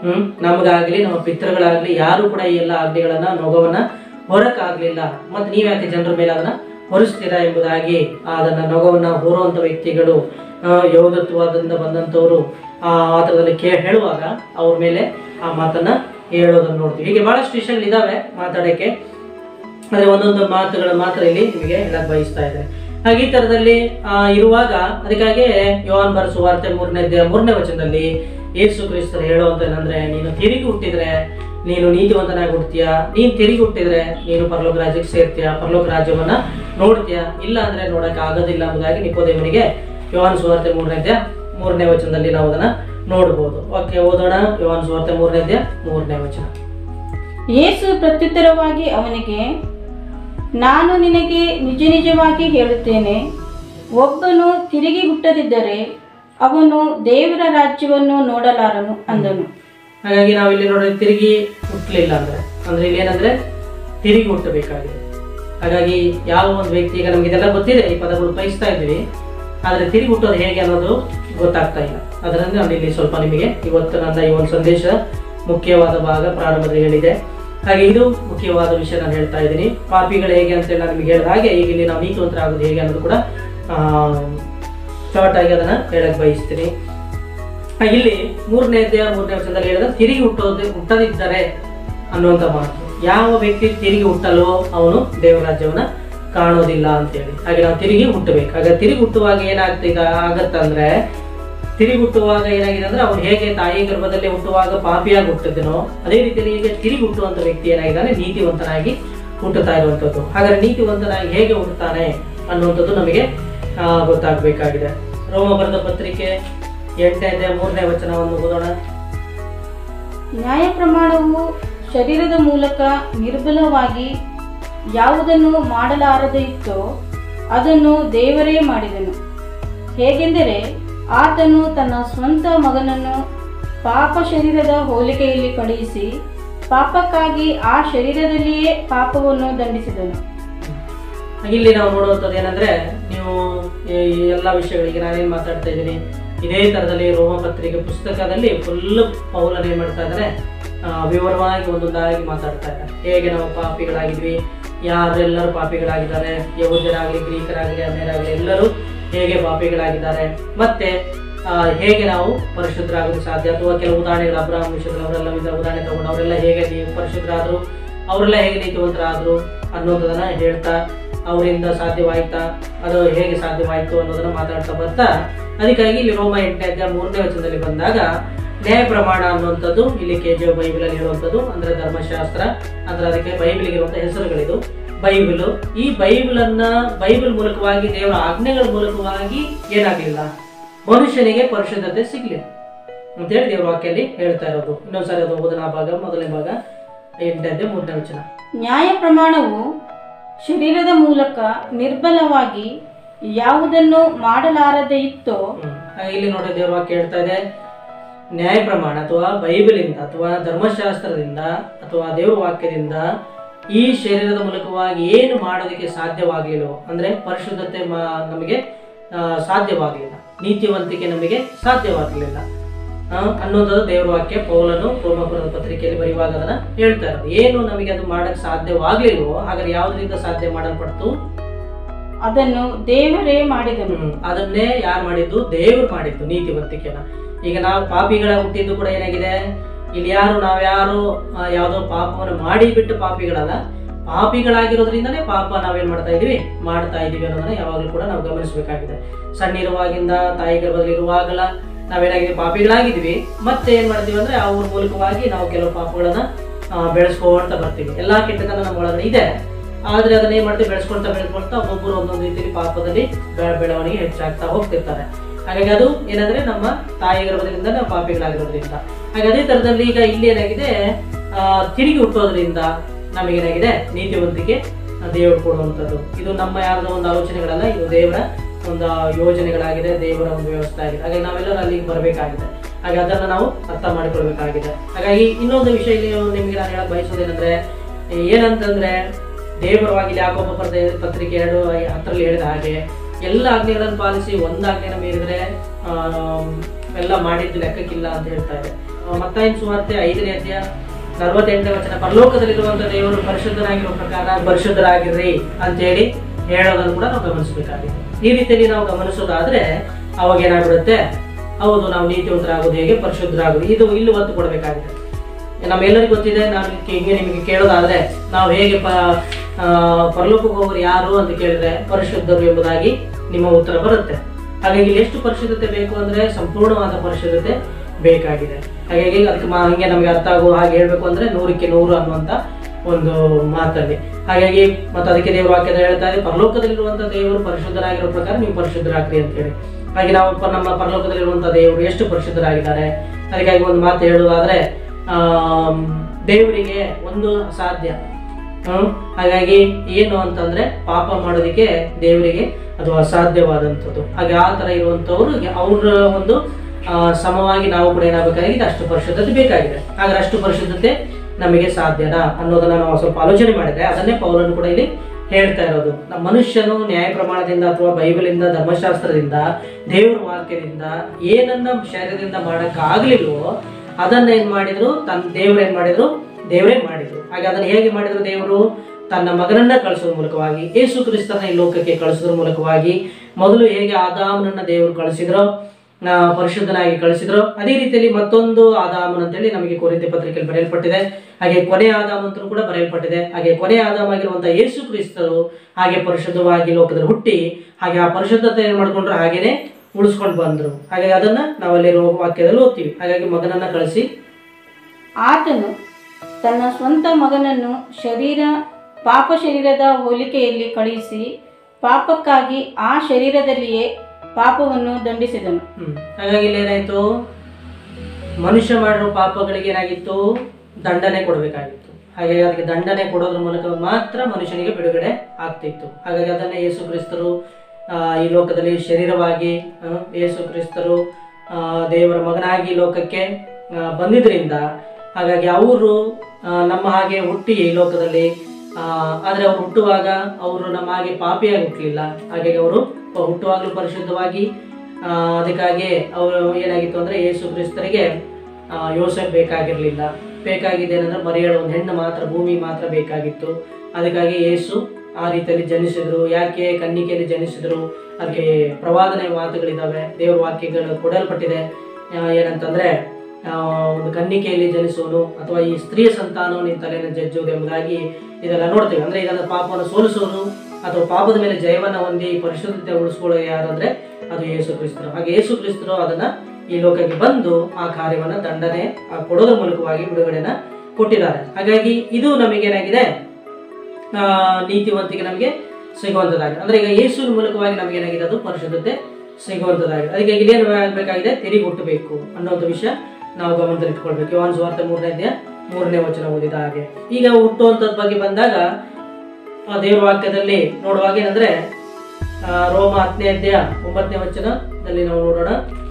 ಹ್ಮ್ ನಮಗಾಗ್ಲಿ ನಮ್ಮ ಪಿತೃಗಳಾಗ್ಲಿ ಯಾರು ಕೂಡ ಈ ಎಲ್ಲ ಆಜ್ಞೆಗಳನ್ನ ನೊಗವನ್ನ ಹೊರಕ್ಕಾಗ್ಲಿಲ್ಲ ಮತ್ತೆ ನೀವ್ ಯಾಕೆ ಜನರ ಮೇಲೆ ಅದನ್ನ ಹೊರಿಸ್ತೀರಾ ಎಂಬುದಾಗಿ ಅದನ್ನ ನೊಗವನ್ನ ಹೊರುವಂತ ವ್ಯಕ್ತಿಗಳು ಆ, ಯೌದತ್ವದಿಂದ ಬಂದಂತವರು ಆ ಆತರದಲ್ಲಿ ಕೇ ಹೇಳುವಾಗ ಅವ್ರ ಮೇಲೆ ಆ ಮಾತನ್ನ ಹೇಳೋದನ್ನ ನೋಡ್ತೀವಿ ಹೀಗೆ ಬಹಳಷ್ಟು ವಿಷಯಗಳು ಇದಾವೆ ಮಾತಾಡಕ್ಕೆ ಆದರೆ ಒಂದೊಂದು ಮಾತುಗಳ ಮಾತ್ರ ಇಲ್ಲಿ ನಿಮಗೆ ಹೇಳಕ್ ಬಯಸ್ತಾ ಇದೆ ಹಾಗೆ ಈ ತರದಲ್ಲಿ ಆ, ಇರುವಾಗ ಅದಕ್ಕಾಗಿ ಯೋಹಾನ್ ಬರಸು ವಾರ್ತೆ ಮೂರನೇ ಅಧ್ಯಾಯ ಮೂರನೇ ವಚನದಲ್ಲಿ ಯೇಸು ಕ್ರಿಸ್ತರು ಹೇಳುವಂತ ಏನಂದ್ರೆ ನೀನು ತಿರುಗಿ ಹುಟ್ಟಿದ್ರೆ ನೀನು ನೀತಿವಂತನಾಗಿ ಹುಡ್ತೀಯ ನೀನ್ ತಿರುಗಿ ಹುಟ್ಟಿದ್ರೆ ನೀನು ಪರಲೋಕ ರಾಜ್ಯಕ್ಕೆ ಸೇರ್ತೀಯ ಪರಲೋಕ ರಾಜ್ಯವನ್ನ ನೋಡ್ತೀಯ ಇಲ್ಲ ಅಂದ್ರೆ ನೋಡಕ್ ಆಗೋದಿಲ್ಲ ಎಂಬುದಾಗಿ ನಿಕೋದೇವನಿಗೆ ಯೋಹಾನ್ ಸುವಾರ್ತೆ ಮೂರನೇ ಅಧ್ಯಾಯ ಮೂರನೇ ವಚನದಲ್ಲಿ ನಾವು ಅದನ್ನ ನೋಡ್ಬೋದು ಓಕೆ ಓದೋಣ ಯೋಹಾನ್ ಸುವಾರ್ತೆ ಮೂರನೇ ಅಧ್ಯಾಯ ಮೂರನೇ ವಚನ ಯೇಸು ಪ್ರತ್ಯುತ್ತರವಾಗಿ ಅವನಿಗೆ ನಾನು ನಿನಗೆ ನಿಜ ನಿಜವಾಗಿ ಹೇಳುತ್ತೇನೆ ಒಬ್ಬನು ತಿರುಗಿ ಹುಟ್ಟದಿದ್ದರೆ ಅವನು ದೇವರ ರಾಜ್ಯವನ್ನು ನೋಡಲಾರನು ಅಂದನು ಹಾಗಾಗಿ ನಾವು ಇಲ್ಲಿ ನೋಡಿ ತಿರುಗಿ ಹುಟ್ಟಲಿಲ್ಲ ಅಂದ್ರೆ ಅಂದ್ರೆ ಇಲ್ಲಿ ಏನಂದ್ರೆ ತಿರುಗಿ ಹುಟ್ಟಬೇಕಾಗಿದೆ ಹಾಗಾಗಿ ಯಾವ ಒಂದು ವ್ಯಕ್ತಿ ಈಗ ನಮ್ಗೆ ಇದೆಲ್ಲ ಗೊತ್ತಿದೆ ಈ ಪದಗಳು ಬಯಸ್ತಾ ಇದ್ದೀವಿ ಆದ್ರೆ ತಿರುಗಿ ಹುಟ್ಟೋದು ಹೇಗೆ ಅನ್ನೋದು ಗೊತ್ತಾಗ್ತಾ ಇಲ್ಲ ಅದರಿಂದ ನಾನು ಇಲ್ಲಿ ಸ್ವಲ್ಪ ನಿಮಗೆ ಇವತ್ತು ನನ್ನ ಈ ಒಂದು ಸಂದೇಶ ಮುಖ್ಯವಾದ ಭಾಗ ಪ್ರಾರಂಭದಲ್ಲಿ ಹೇಳಿದೆ ಹಾಗೆ ಇದು ಮುಖ್ಯವಾದ ವಿಷಯ ನಾನು ಹೇಳ್ತಾ ಇದ್ದೀನಿ ಪಾಪಿಗಳು ಹೇಗೆ ಅಂತ ಹೇಳಿ ನಾನು ನಿಮಗೆ ಹೇಳಿದ ಹಾಗೆ ಈಗ ಇಲ್ಲಿ ನಾವು ನೀತಿವಂತರಾಗೋದು ಹೇಗೆ ಅನ್ನೋದು ಕೂಡ ಶಾರ್ಟ್ ಆಗಿ ಅದನ್ನ ಹೇಳಕ್ ಬಯಸ್ತೀನಿ ಆ, ಇಲ್ಲಿ ಮೂರನೇ ಅಧ್ಯಾಯ ಮೂರನೇ ವರ್ಷದಲ್ಲಿ ಹೇಳಿದ್ರೆ ತಿರುಗಿ ಹುಟ್ಟೋದು ಹುಟ್ಟದಿದ್ದರೆ ಅನ್ನುವಂಥ ಮಾತು ಯಾವ ವ್ಯಕ್ತಿ ತಿರುಗಿ ಹುಟ್ಟಲು ಅವನು ದೇವರಾಜ್ಯವನ್ನ ಕಾಣೋದಿಲ್ಲ ಅಂತೇಳಿ ಹಾಗೆ ನಾವು ತಿರುಗಿ ಹುಟ್ಟಬೇಕು ಹಾಗೆ ತಿರುಗಿ ಹುಟ್ಟುವಾಗ ಏನಾಗ್ತದೆ ಈಗ ಆಗತ್ತಂದ್ರೆ ತಿರುಗಿ ಹುಟ್ಟುವಾಗ ಏನಾಗಿದೆ ಅಂದ್ರೆ ಅವ್ನು ಹೇಗೆ ತಾಯಿ ಗರ್ಭದಲ್ಲಿ ಹುಟ್ಟುವಾಗ ಪಾಪಿಯಾಗಿ ಹುಟ್ಟಿದನೋ ಅದೇ ರೀತಿಯಲ್ಲಿ ಈಗ ತಿರುಗಿ ಹುಟ್ಟುವಂತ ವ್ಯಕ್ತಿ ಏನಾಗಿದ್ದಾನೆ ನೀತಿವಂತನಾಗಿ ಹುಟ್ಟುತ್ತಾ ಇರುವಂತದ್ದು ಹಾಗಾದ್ರೆ ನೀತಿವಂತನಾಗಿ ಹೇಗೆ ಹುಟ್ಟುತ್ತಾನೆ ಅನ್ನುವಂಥದ್ದು ನಮಗೆ ಆ, ಗೊತ್ತಾಗಬೇಕಾಗಿದೆ ರೋಮ ಬರೆದ ಪತ್ರಿಕೆ ಎಂಟನೇ ಅಧ್ಯಾಯ ಮೂರನೇ ವಚನವನ್ನು ಓದೋಣ ನ್ಯಾಯ ಪ್ರಮಾಣವು ಶರೀರದ ಮೂಲಕ ನಿರ್ಬಲವಾಗಿ ಯಾವುದನ್ನು ಮಾಡಲಾರದೆ ಇತ್ತೋ ಅದನ್ನು ದೇವರೇ ಮಾಡಿದನು ಹೇಗೆಂದರೆ ಆತನು ತನ್ನ ಸ್ವಂತ ಮಗನನ್ನು ಪಾಪ ಶರೀರದ ಹೋಲಿಕೆಯಲ್ಲಿ ಕಳುಹಿಸಿ ಪಾಪಕ್ಕಾಗಿ ಆ ಶರೀರದಲ್ಲಿಯೇ ಪಾಪವನ್ನು ದಂಡಿಸಿದನು ಇಲ್ಲಿ ನಾವು ನೋಡುವಂಥದ್ದು ಏನಂದ್ರೆ ನೀವು ಈ ಈ ಎಲ್ಲ ವಿಷಯಗಳಿಗೆ ನಾನೇನ್ ಮಾತಾಡ್ತಾ ಇದ್ದೀನಿ ಇದೇ ತರದಲ್ಲಿ ರೋಮ ಪತ್ರಿಕೆ ಪುಸ್ತಕದಲ್ಲಿ ಫುಲ್ ಪೌಲನ್ ಏನ್ ಮಾಡ್ತಾ ಇದ್ದಾರೆ ಆ, ವಿವರವಾಗಿ ಒಂದೊಂದಾಗಿ ಮಾತಾಡ್ತಾ ಇದ್ದಾರೆ ಹೇಗೆ ನಾವು ಪಾಪಿಗಳಾಗಿದ್ವಿ ಯಾರೆಲ್ಲರೂ ಪಾಪಿಗಳಾಗಿದ್ದಾರೆ ಯಹೂದ್ಯರಾಗಲಿ ಗ್ರೀಕರಾಗಲಿ ಅನ್ಯರಾಗಲಿ ಎಲ್ಲರೂ ಹೇಗೆ ಪಾಪಿಗಳಾಗಿದ್ದಾರೆ ಮತ್ತೆ ಆ, ಹೇಗೆ ನಾವು ಪರಿಶುದ್ಧರಾಗೋದು ಸಾಧ್ಯ ಅಥವಾ ಕೆಲವು ಉದಾಹರಣೆಗಳು ಅಬ್ರಾಹಂ ವಿಷಯಗಳು ಅವರೆಲ್ಲ ವಿಧ ಉದಾಹರಣೆ ತಗೊಂಡು ಅವರೆಲ್ಲ ಹೇಗೆ ನೀವು ಪರಿಶುದ್ಧರಾದ್ರು ಅವರೆಲ್ಲ ಹೇಗೆ ನೀತಿವಂತರಾದ್ರು ಅನ್ನೋದನ್ನ ಹೇಳ್ತಾ ಅವರಿಂದ ಸಾಧ್ಯವಾಯ್ತಾ ಅದು ಹೇಗೆ ಸಾಧ್ಯವಾಯ್ತು ಅನ್ನೋದನ್ನ ಮಾತಾಡ್ತಾ ಬರ್ತಾ ಅದಕ್ಕಾಗಿ ಇಲ್ಲಿ ರೋಮ ಎಂಟನೇ ಅಧ್ಯಾಯ ಮೂರನೇ ವಚನದಲ್ಲಿ ಬಂದಾಗ ನ್ಯಾಯ ಪ್ರಮಾಣ ಅನ್ನುವಂಥದ್ದು ಇಲ್ಲಿ ಕೆ ಜಿ ಬೈಬಲ್ ಅಲ್ಲಿ ಇರುವಂಥದ್ದು ಅಂದ್ರೆ ಧರ್ಮಶಾಸ್ತ್ರ ಅಂದ್ರೆ ಅದಕ್ಕೆ ಬೈಬಲ್ಗೆ ಇರುವಂತ ಹೆಸರುಗಳಿದು ಬೈಬಲ್ ಈ ಬೈಬಲ್ ಅನ್ನ ಬೈಬಲ್ ಮೂಲಕವಾಗಿ ದೇವರ ಆಜ್ಞೆಗಳ ಮೂಲಕವಾಗಿ ಏನಾಗ್ಲಿಲ್ಲ ಮನುಷ್ಯನಿಗೆ ಪರಿಶುದ್ಧತೆ ಸಿಗ್ಲಿಲ್ಲ ಅಂತೇಳಿ ದೇವರ ವಾಕ್ಯಲ್ಲಿ ಹೇಳ್ತಾ ಇರೋದು ಇನ್ನೊಂದ್ಸರಿ ಅದು ಓದನ ಭಾಗ ಮೊದಲನೇ ಭಾಗ ಎಂಟನೇ ಅಧ್ಯಾಯ ಮೂರನೇ ವಚನ ನ್ಯಾಯ ಪ್ರಮಾಣವು ಶರೀರದ ಮೂಲಕ ನಿರ್ಬಲವಾಗಿ ಯಾವುದನ್ನು ಮಾಡಲಾರದೆ ಇತ್ತೋ ಹ್ಮ್. ಹಾಗೆ ಇಲ್ಲಿ ನೋಡಿ ದೇವರ ವಾಕ್ಯ ಹೇಳ್ತಾ ಇದೆ ನ್ಯಾಯ ಪ್ರಮಾಣ ಅಥವಾ ಬೈಬಲಿಂದ ಅಥವಾ ಧರ್ಮಶಾಸ್ತ್ರದಿಂದ ಅಥವಾ ದೇವರ ವಾಕ್ಯದಿಂದ ಈ ಶರೀರದ ಮೂಲಕವಾಗಿ ಏನು ಮಾಡೋದಕ್ಕೆ ಸಾಧ್ಯವಾಗ್ಲಿಲ್ಲವೋ ಅಂದ್ರೆ ಪರಿಶುದ್ಧತೆ ಮಾ- ನಮಗೆ ಆ, ಸಾಧ್ಯವಾಗಲಿಲ್ಲ ನೀತಿವಂತಿಕೆ ನಮಗೆ ಸಾಧ್ಯವಾಗಲಿಲ್ಲ ಆ, ಅನ್ನೋದು ದೇವರ ವಾಕ್ಯ ಪೌಲನು ರೋಮಪುರದ ಪತ್ರಿಕೆಯಲ್ಲಿ ಬರೆಯುವಾಗ ಅದನ್ನ ಹೇಳ್ತಾ ಇರೋದು ಏನು ನಮಗೆ ಅದು ಮಾಡಕ್ ಸಾಧ್ಯವಾಗ್ಲಿಲ್ವೋ ಹಾಗಾದ್ರೆ ಯಾವುದರಿಂದ ಸಾಧ್ಯ ಮಾಡಲ್ಪಡ್ತು ಅದನ್ನು ದೇವರೇ ಮಾಡಿದನು ಹ್ಮ್. ಅದನ್ನೇ ಯಾರು ಮಾಡಿದ್ದು ದೇವ್ರು ಮಾಡಿದ್ದು ನೀತಿವಂತಿಕೆನ ಈಗ ನಾವು ಪಾಪಿಗಳ ಹುಟ್ಟಿದ್ದು ಕೂಡ ಏನಾಗಿದೆ ಇಲ್ಲಿ ಯಾರು ನಾವ್ಯಾರು ಆ, ಯಾವುದೋ ಪಾಪವನ್ನು ಮಾಡಿ ಬಿಟ್ಟು ಪಾಪಿಗಳಲ್ಲ ಪಾಪಿಗಳಾಗಿರೋದ್ರಿಂದನೇ ಪಾಪ ನಾವೇನ್ ಮಾಡ್ತಾ ಇದೀವಿ ಮಾಡ್ತಾ ಇದೀವಿ ಅನ್ನೋದನ್ನ ಯಾವಾಗಲೂ ಕೂಡ ನಾವು ಗಮನಿಸಬೇಕಾಗಿದೆ ಸಣ್ಣ ಇರುವಾಗಿಂದ ತಾಯಿ ಗರ್ಭದಲ್ಲಿ ಇರುವಾಗಲ ನಾವೇನಾಗಿದೆ ಪಾಪಿಗಳಾಗಿದ್ವಿ ಮತ್ತೆ ಏನ್ ಮಾಡ್ತೀವಿ ಅಂದ್ರೆ ಅವ್ರ ಮೂಲಕವಾಗಿ ನಾವು ಕೆಲವು ಪಾಪಗಳನ್ನ ಆ, ಬೆಳೆಸ್ಕೊಂತ ಬರ್ತೀವಿ ಎಲ್ಲಾ ಕೆಟ್ಟತನ ನಮ್ಮ ಒಳಗಡೆ ಇದೆ ಆದ್ರೆ ಅದನ್ನ ಏನ್ ಮಾಡ್ತೀವಿ ಬೆಳೆಸ್ಕೊಂತ ಬೆಳೆಸ್ಕೊಂತ ಒಬ್ಬೊಬ್ಬರು ಒಂದೊಂದು ರೀತಿಯಲ್ಲಿ ಪಾಪದಲ್ಲಿ ಬೆ- ಬೆಳವಣಿಗೆ ಹೆಚ್ಚಾಗ್ತಾ ಹೋಗ್ತಿರ್ತಾರೆ ಹಾಗಾಗಿ ಅದು ಏನಂದ್ರೆ ನಮ್ಮ ತಾಯಿ ಗರ್ಭದಿಂದ ನಾವು ಪಾಪಿಗಳಾಗಿರೋದ್ರಿಂದ ಹಾಗೆ ಅದೇ ತರದಲ್ಲಿ ಈಗ ಇಲ್ಲಿ ಏನಾಗಿದೆ ಆ, ತಿರುಗಿ ಹುಟ್ಟೋದ್ರಿಂದ ನಮಗೇನಾಗಿದೆ ನೀತಿವಂತಿಕೆ ಆ, ದೇವರು ಕೊಡುವಂಥದ್ದು ಇದು ನಮ್ಮ ಯಾರ್ದೋ ಒಂದು ಆಲೋಚನೆಗಳಲ್ಲ ಇದು ದೇವರ ಒಂದು ಯೋಜನೆಗಳಾಗಿದೆ ದೇವರ ಒಂದು ವ್ಯವಸ್ಥೆ ಆಗಿದೆ ಹಾಗಾಗಿ ನಾವೆಲ್ಲರೂ ಅಲ್ಲಿಗೆ ಬರಬೇಕಾಗಿದೆ ಹಾಗೆ ಅದನ್ನ ನಾವು ಅರ್ಥ ಮಾಡಿಕೊಳ್ಬೇಕಾಗಿದೆ ಹಾಗಾಗಿ ಇನ್ನೊಂದು ವಿಷಯ ಇಲ್ಲಿ ನಿಮಗೆ ನಾನು ಹೇಳಕ್ ಬಯಸೋದೇನಂದ್ರೆ ಏನಂತಂದ್ರೆ ದೇವರವಾಗಿ ಯಾಕೊಬ್ಬ ಪತ್ರ- ಪತ್ರಿಕೆ ಎರಡು ಹತ್ತರಲ್ಲಿ ಹೇಳಿದ ಹಾಗೆ ಎಲ್ಲ ಆಜ್ಞೆಗಳನ್ನು ಪಾಲಿಸಿ ಒಂದು ಆಜ್ಞೆನ ಮೀರಿದ್ರೆ ಆಮ್, ಎಲ್ಲ ಮಾಡಿದ್ದು ಲೆಕ್ಕಕ್ಕಿಲ್ಲ ಅಂತ ಹೇಳ್ತಾ ಇದೆ ಮತ್ತಾಯಿನ ಸುವಾರ್ತೆ ಐದನೇ ಅಧ್ಯಾಯ ನಲವತ್ತೆಂಟನೇ ವಚನ ಪರಲೋಕದಲ್ಲಿರುವಂತ ದೇವರು ಪರಿಶುದ್ಧನಾಗಿರುವ ಪ್ರಕಾರ ಪರಿಶುದ್ಧರಾಗಿರ್ರಿ ಅಂತೇಳಿ ಹೇಳೋದನ್ನು ಕೂಡ ನಾವು ಗಮನಿಸಬೇಕಾಗಿದೆ ಈ ರೀತಿಯಲ್ಲಿ ನಾವು ಗಮನಿಸೋದಾದ್ರೆ ಅವಾಗ ಏನಾಗ್ಬಿಡುತ್ತೆ ಹೌದು ನಾವು ನೀತಿವಂತರಾಗೋದು ಹೇಗೆ ಪರಿಶುದ್ಧರಾಗೋದು ಇದು ಇಲ್ಲಿ ಒತ್ತು ಕೊಡಬೇಕಾಗಿದೆ ನಮ್ಮೆಲ್ಲರಿಗೂ ಗೊತ್ತಿದೆ ನಾನು ಹಿಂಗೆ ನಿಮಗೆ ಕೇಳೋದಾದ್ರೆ ನಾವು ಹೇಗೆ ಪ ಆ, ಪರಲೋಕಕ್ಕೆ ಹೋಗೋರು ಯಾರು ಅಂತ ಕೇಳಿದ್ರೆ ಪರಿಶುದ್ಧರು ಎಂಬುದಾಗಿ ನಿಮ್ಮ ಉತ್ತರ ಬರುತ್ತೆ ಹಾಗಾಗಿ ಇಲ್ಲಿ ಎಷ್ಟು ಪರಿಶುದ್ಧತೆ ಬೇಕು ಅಂದ್ರೆ ಸಂಪೂರ್ಣವಾದ ಪರಿಶುದ್ಧತೆ ಬೇಕಾಗಿದೆ ಹಾಗಾಗಿ ಅದಕ್ಕೆ ಮಾ- ಹಂಗೆ ನಮಗೆ ಅರ್ಥ ಆಗುವ ಹಾಗೆ ಹೇಳ್ಬೇಕು ಅಂದ್ರೆ ನೂರಕ್ಕೆ ನೂರು ಅನ್ನುವಂತ ಒಂದು ಮಾತಲ್ಲಿ ಹಾಗಾಗಿ ಮತ್ತೆ ಅದಕ್ಕೆ ದೇವರ ವಾಕ್ಯದ ಹೇಳ್ತಾ ಇದೆ ಪರಲೋಕದಲ್ಲಿರುವಂತ ದೇವರು ಪರಿಶುದ್ಧರಾಗಿರೋ ಪ್ರಕಾರ ನೀವು ಪರಿಶುದ್ಧರಾಗ್ರಿ ಅಂತ ಹೇಳಿ ಹಾಗೆ ನಾವು ಪ- ನಮ್ಮ ಪರಲೋಕದಲ್ಲಿರುವಂತ ದೇವರು ಎಷ್ಟು ಪರಿಶುದ್ಧರಾಗಿದ್ದಾರೆ ಅದಕ್ಕಾಗಿ ಒಂದು ಮಾತು ಹೇಳುವುದಾದ್ರೆ ಆಮ್, ದೇವರಿಗೆ ಒಂದು ಸಾಧ್ಯ ಹ್ಮ್? ಹಾಗಾಗಿ ಏನು ಅಂತಂದ್ರೆ ಪಾಪ ಮಾಡೋದಕ್ಕೆ ದೇವರಿಗೆ ಅದು ಅಸಾಧ್ಯವಾದಂಥದ್ದು ಹಾಗೆ ಆ ತರ ಇರುವಂತವ್ರು ಅವರ ಒಂದು ಆ, ಸಮವಾಗಿ ನಾವು ಕೂಡ ಏನಾಗಬೇಕಾಗಿದೆ ಅಷ್ಟು ಪರಿಶುದ್ಧತೆ ಬೇಕಾಗಿದೆ ಹಾಗಾದ್ರೆ ಅಷ್ಟು ಪರಿಶುದ್ಧತೆ ನಮಗೆ ಸಾಧ್ಯನಾ ಅನ್ನೋದನ್ನ ನಾವು ಸ್ವಲ್ಪ ಆಲೋಚನೆ ಮಾಡಿದ್ರೆ ಅದನ್ನೇ ಪೌಲನು ಕೂಡ ಇಲ್ಲಿ ಹೇಳ್ತಾ ಇರೋದು ನಮ್ಮ ಮನುಷ್ಯನು ನ್ಯಾಯ ಪ್ರಮಾಣದಿಂದ ಅಥವಾ ಬೈಬಲಿಂದ ಧರ್ಮಶಾಸ್ತ್ರದಿಂದ ದೇವರ ವಾಕ್ಯದಿಂದ ಏನನ್ನ ಶರೀರದಿಂದ ಮಾಡಕ್ಕಾಗ್ಲಿಲ್ವೋ ಅದನ್ನ ಏನ್ ಮಾಡಿದ್ರು ತನ್ನ ದೇವ್ರು ಏನ್ ಮಾಡಿದ್ರು ದೇವರೇ ಮಾಡಿದ್ರು ಹಾಗೆ ಅದನ್ನ ಹೇಗೆ ಮಾಡಿದ್ರು ದೇವರು ತನ್ನ ಮಗನನ್ನ ಕಳಿಸೋದ್ರ ಮೂಲಕವಾಗಿ ಯೇಸು ಕ್ರಿಸ್ತನ ಈ ಲೋಕಕ್ಕೆ ಕಳಿಸೋದ್ರ ಮೂಲಕವಾಗಿ ಮೊದಲು ಹೇಗೆ ಆದಾಮನನ್ನ ದೇವರು ಕಳಿಸಿದ್ರೋ ಆ, ಪರಿಶುದ್ಧನಾಗಿ ಕಳಿಸಿದ್ರು ಅದೇ ರೀತಿಯಲ್ಲಿ ಮತ್ತೊಂದು ಆದಾಮನ್ ಅಂತೇಳಿ ನಮಗೆ ಕೋರಿತೆ ಪತ್ರಿಕೆಯಲ್ಲಿ ಬರೆಯಲ್ಪಟ್ಟಿದೆ ಹಾಗೆ ಕೊನೆ ಆದಾಮ ಅಂತಲೂ ಕೂಡ ಬರೆಯಲ್ಪಟ್ಟಿದೆ ಹಾಗೆ ಕೊನೆ ಆದಾಮ ಆಗಿರುವಂತಹ ಯೇಸು ಕ್ರಿಸ್ತರು ಹಾಗೆ ಪರಿಶುದ್ಧವಾಗಿ ಲೋಕದಲ್ಲಿ ಹುಟ್ಟಿ ಹಾಗೆ ಆ ಪರಿಶುದ್ಧತೆ ಏನ್ ಮಾಡ್ಕೊಂಡ್ರು ಹಾಗೇನೆ ಉಳಿಸ್ಕೊಂಡು ಬಂದ್ರು ಹಾಗಾಗಿ ಅದನ್ನ ನಾವಲ್ಲಿರುವ ವಾಕ್ಯದಲ್ಲಿ ಓದ್ತೀವಿ ಹಾಗಾಗಿ ಮಗನನ್ನ ಕಳಿಸಿ ಆತನು ತನ್ನ ಸ್ವಂತ ಮಗನನ್ನು ಶರೀರ ಪಾಪ ಶರೀರದ ಹೋಲಿಕೆಯಲ್ಲಿ ಕಳುಹಿಸಿ ಪಾಪಕ್ಕಾಗಿ ಆ ಶರೀರದಲ್ಲಿಯೇ ಪಾಪವನ್ನು ದಂಡಿಸಿದನು ಹ್ಮ್ ಹಾಗಾಗಿ ಇಲ್ಲಿ ಏನಾಯ್ತು ಮನುಷ್ಯ ಮಾಡಿರೋ ಪಾಪಗಳಿಗೆ ಏನಾಗಿತ್ತು ದಂಡನೆ ಕೊಡಬೇಕಾಗಿತ್ತು ಹಾಗಾಗಿ ಅದಕ್ಕೆ ದಂಡನೆ ಕೊಡೋದ್ರ ಮೂಲಕ ಮಾತ್ರ ಮನುಷ್ಯನಿಗೆ ಬಿಡುಗಡೆ ಆಗ್ತಿತ್ತು ಹಾಗಾಗಿ ಅದನ್ನೇ ಯೇಸು ಕ್ರಿಸ್ತರು ಆ, ಈ ಲೋಕದಲ್ಲಿ ಶರೀರವಾಗಿ ಆ, ಯೇಸು ಕ್ರಿಸ್ತರು ಆ, ದೇವರ ಮಗನಾಗಿ ಈ ಲೋಕಕ್ಕೆ ಆ, ಬಂದಿದ್ರಿಂದ ಹಾಗಾಗಿ ಅವರು ನಮ್ಮ ಹಾಗೆ ಹುಟ್ಟಿ ಈ ಲೋಕದಲ್ಲಿ ಆ, ಆದ್ರೆ ಅವ್ರು ಹುಟ್ಟುವಾಗ ಅವರು ನಮ್ಮ ಹಾಗೆ ಪಾಪಿಯಾಗಿ ಹುಟ್ಟಲಿಲ್ಲ ಹಾಗಾಗಿ ಅವರು ಹುಟ್ಟುವಾಗಲೂ ಪರಿಶುದ್ಧವಾಗಿ ಆ, ಅದಕ್ಕಾಗಿ ಅವರು ಏನಾಗಿತ್ತು ಅಂದ್ರೆ ಯೇಸು ಕ್ರಿಸ್ತರಿಗೆ ಆ, ಯೋಸೆಫ್ ಬೇಕಾಗಿರ್ಲಿಲ್ಲ ಬೇಕಾಗಿದೆ ಏನಂದ್ರೆ ಮರಿಯಳು ಒಂದು ಹೆಣ್ಣು ಮಾತ್ರ ಭೂಮಿ ಮಾತ್ರ ಬೇಕಾಗಿತ್ತು ಅದಕ್ಕಾಗಿ ಯೇಸು ಆ ರೀತಿಯಲ್ಲಿ ಜನಿಸಿದ್ರು ಯಾಕೆ ಕನ್ನಿಕೆಯಲ್ಲಿ ಜನಿಸಿದ್ರು ಅದಕ್ಕೆ ಪ್ರವಾದನೆ ಮಾತುಗಳಿದ್ದಾವೆ ದೇವರ ವಾಕ್ಯಗಳು ಕೊಡಲ್ಪಟ್ಟಿದೆ ಆ, ಏನಂತಂದ್ರೆ ಆ, ಒಂದು ಕನ್ನಿಕೆಯಲ್ಲಿ ಜನಿಸುವನು ಅಥವಾ ಈ ಸ್ತ್ರೀಯ ಸಂತಾನವು ನಿನ್ನ ತಲೆಯನ್ನು ಜಜ್ಜುವುದು ಎಂಬುದಾಗಿ ಇದೆಲ್ಲ ನೋಡ್ತೇವೆ ಅಂದ್ರೆ ಇದನ್ನ ಪಾಪವನ್ನು ಸೋಲಿಸೋನು ಅಥವಾ ಪಾಪದ ಮೇಲೆ ಜಯವನ್ನ ಹೊಂದಿ ಪರಿಶುದ್ಧತೆ ಉಳಿಸ್ಕೊಳ್ಳೋದು ಯಾರಂದ್ರೆ ಅದು ಯೇಸು ಕ್ರಿಸ್ತರು ಹಾಗೆ ಯೇಸು ಕ್ರಿಸ್ತರು ಅದನ್ನ ಈ ಲೋಕಕ್ಕೆ ಬಂದು ಆ ಕಾರ್ಯವನ್ನ ದಂಡನೆ ಆ, ಕೊಡೋದ್ರ ಮೂಲಕವಾಗಿ ಬಿಡುಗಡೆನ ಕೊಟ್ಟಿದ್ದಾರೆ ಹಾಗಾಗಿ ಇದು ನಮಗೇನಾಗಿದೆ ಆ, ನೀತಿವಂತಿಗೆ ನಮಗೆ ಸಿಗುವಂಥದ್ದಾಗಿದೆ ಅಂದ್ರೆ ಈಗ ಯೇಸುವಿನ ಮೂಲಕವಾಗಿ ನಮಗೆ ಏನಾಗಿದೆ ಅದು ಪರಿಶುದ್ಧತೆ ಸಿಗುವಂಥದ್ದಾಗಿದೆ ಅದಕ್ಕೆ ಇಲ್ಲೇನು ಆಗಬೇಕಾಗಿದೆ ತೆರಿಗೆ ಹುಟ್ಟಬೇಕು ಅನ್ನೋದು ವಿಷಯ ನಾವು ಗಮನದಲ್ಲಿ ಇಟ್ಕೊಳ್ಬೇಕು ಯೋಹಾನ್ ಸುವಾರ್ಥ ಮೂರನೇ ಅಧ್ಯಾಯ ಮೂರನೇ ವಚನ ಓದಿದ ಹಾಗೆ ಈಗ ಹುಟ್ಟುವಂಥದ್ ಬಗ್ಗೆ ಬಂದಾಗ ಆ ದೇವರ ವಾಕ್ಯದಲ್ಲಿ ನೋಡುವಾಗ ಏನಂದ್ರೆ ಆ, ರೋಮ ಹತ್ತನೇ ಅಧ್ಯಾಯ ಒಂಬತ್ತನೇ ವಚನದಲ್ಲಿ ನಾವು ನೋಡೋಣ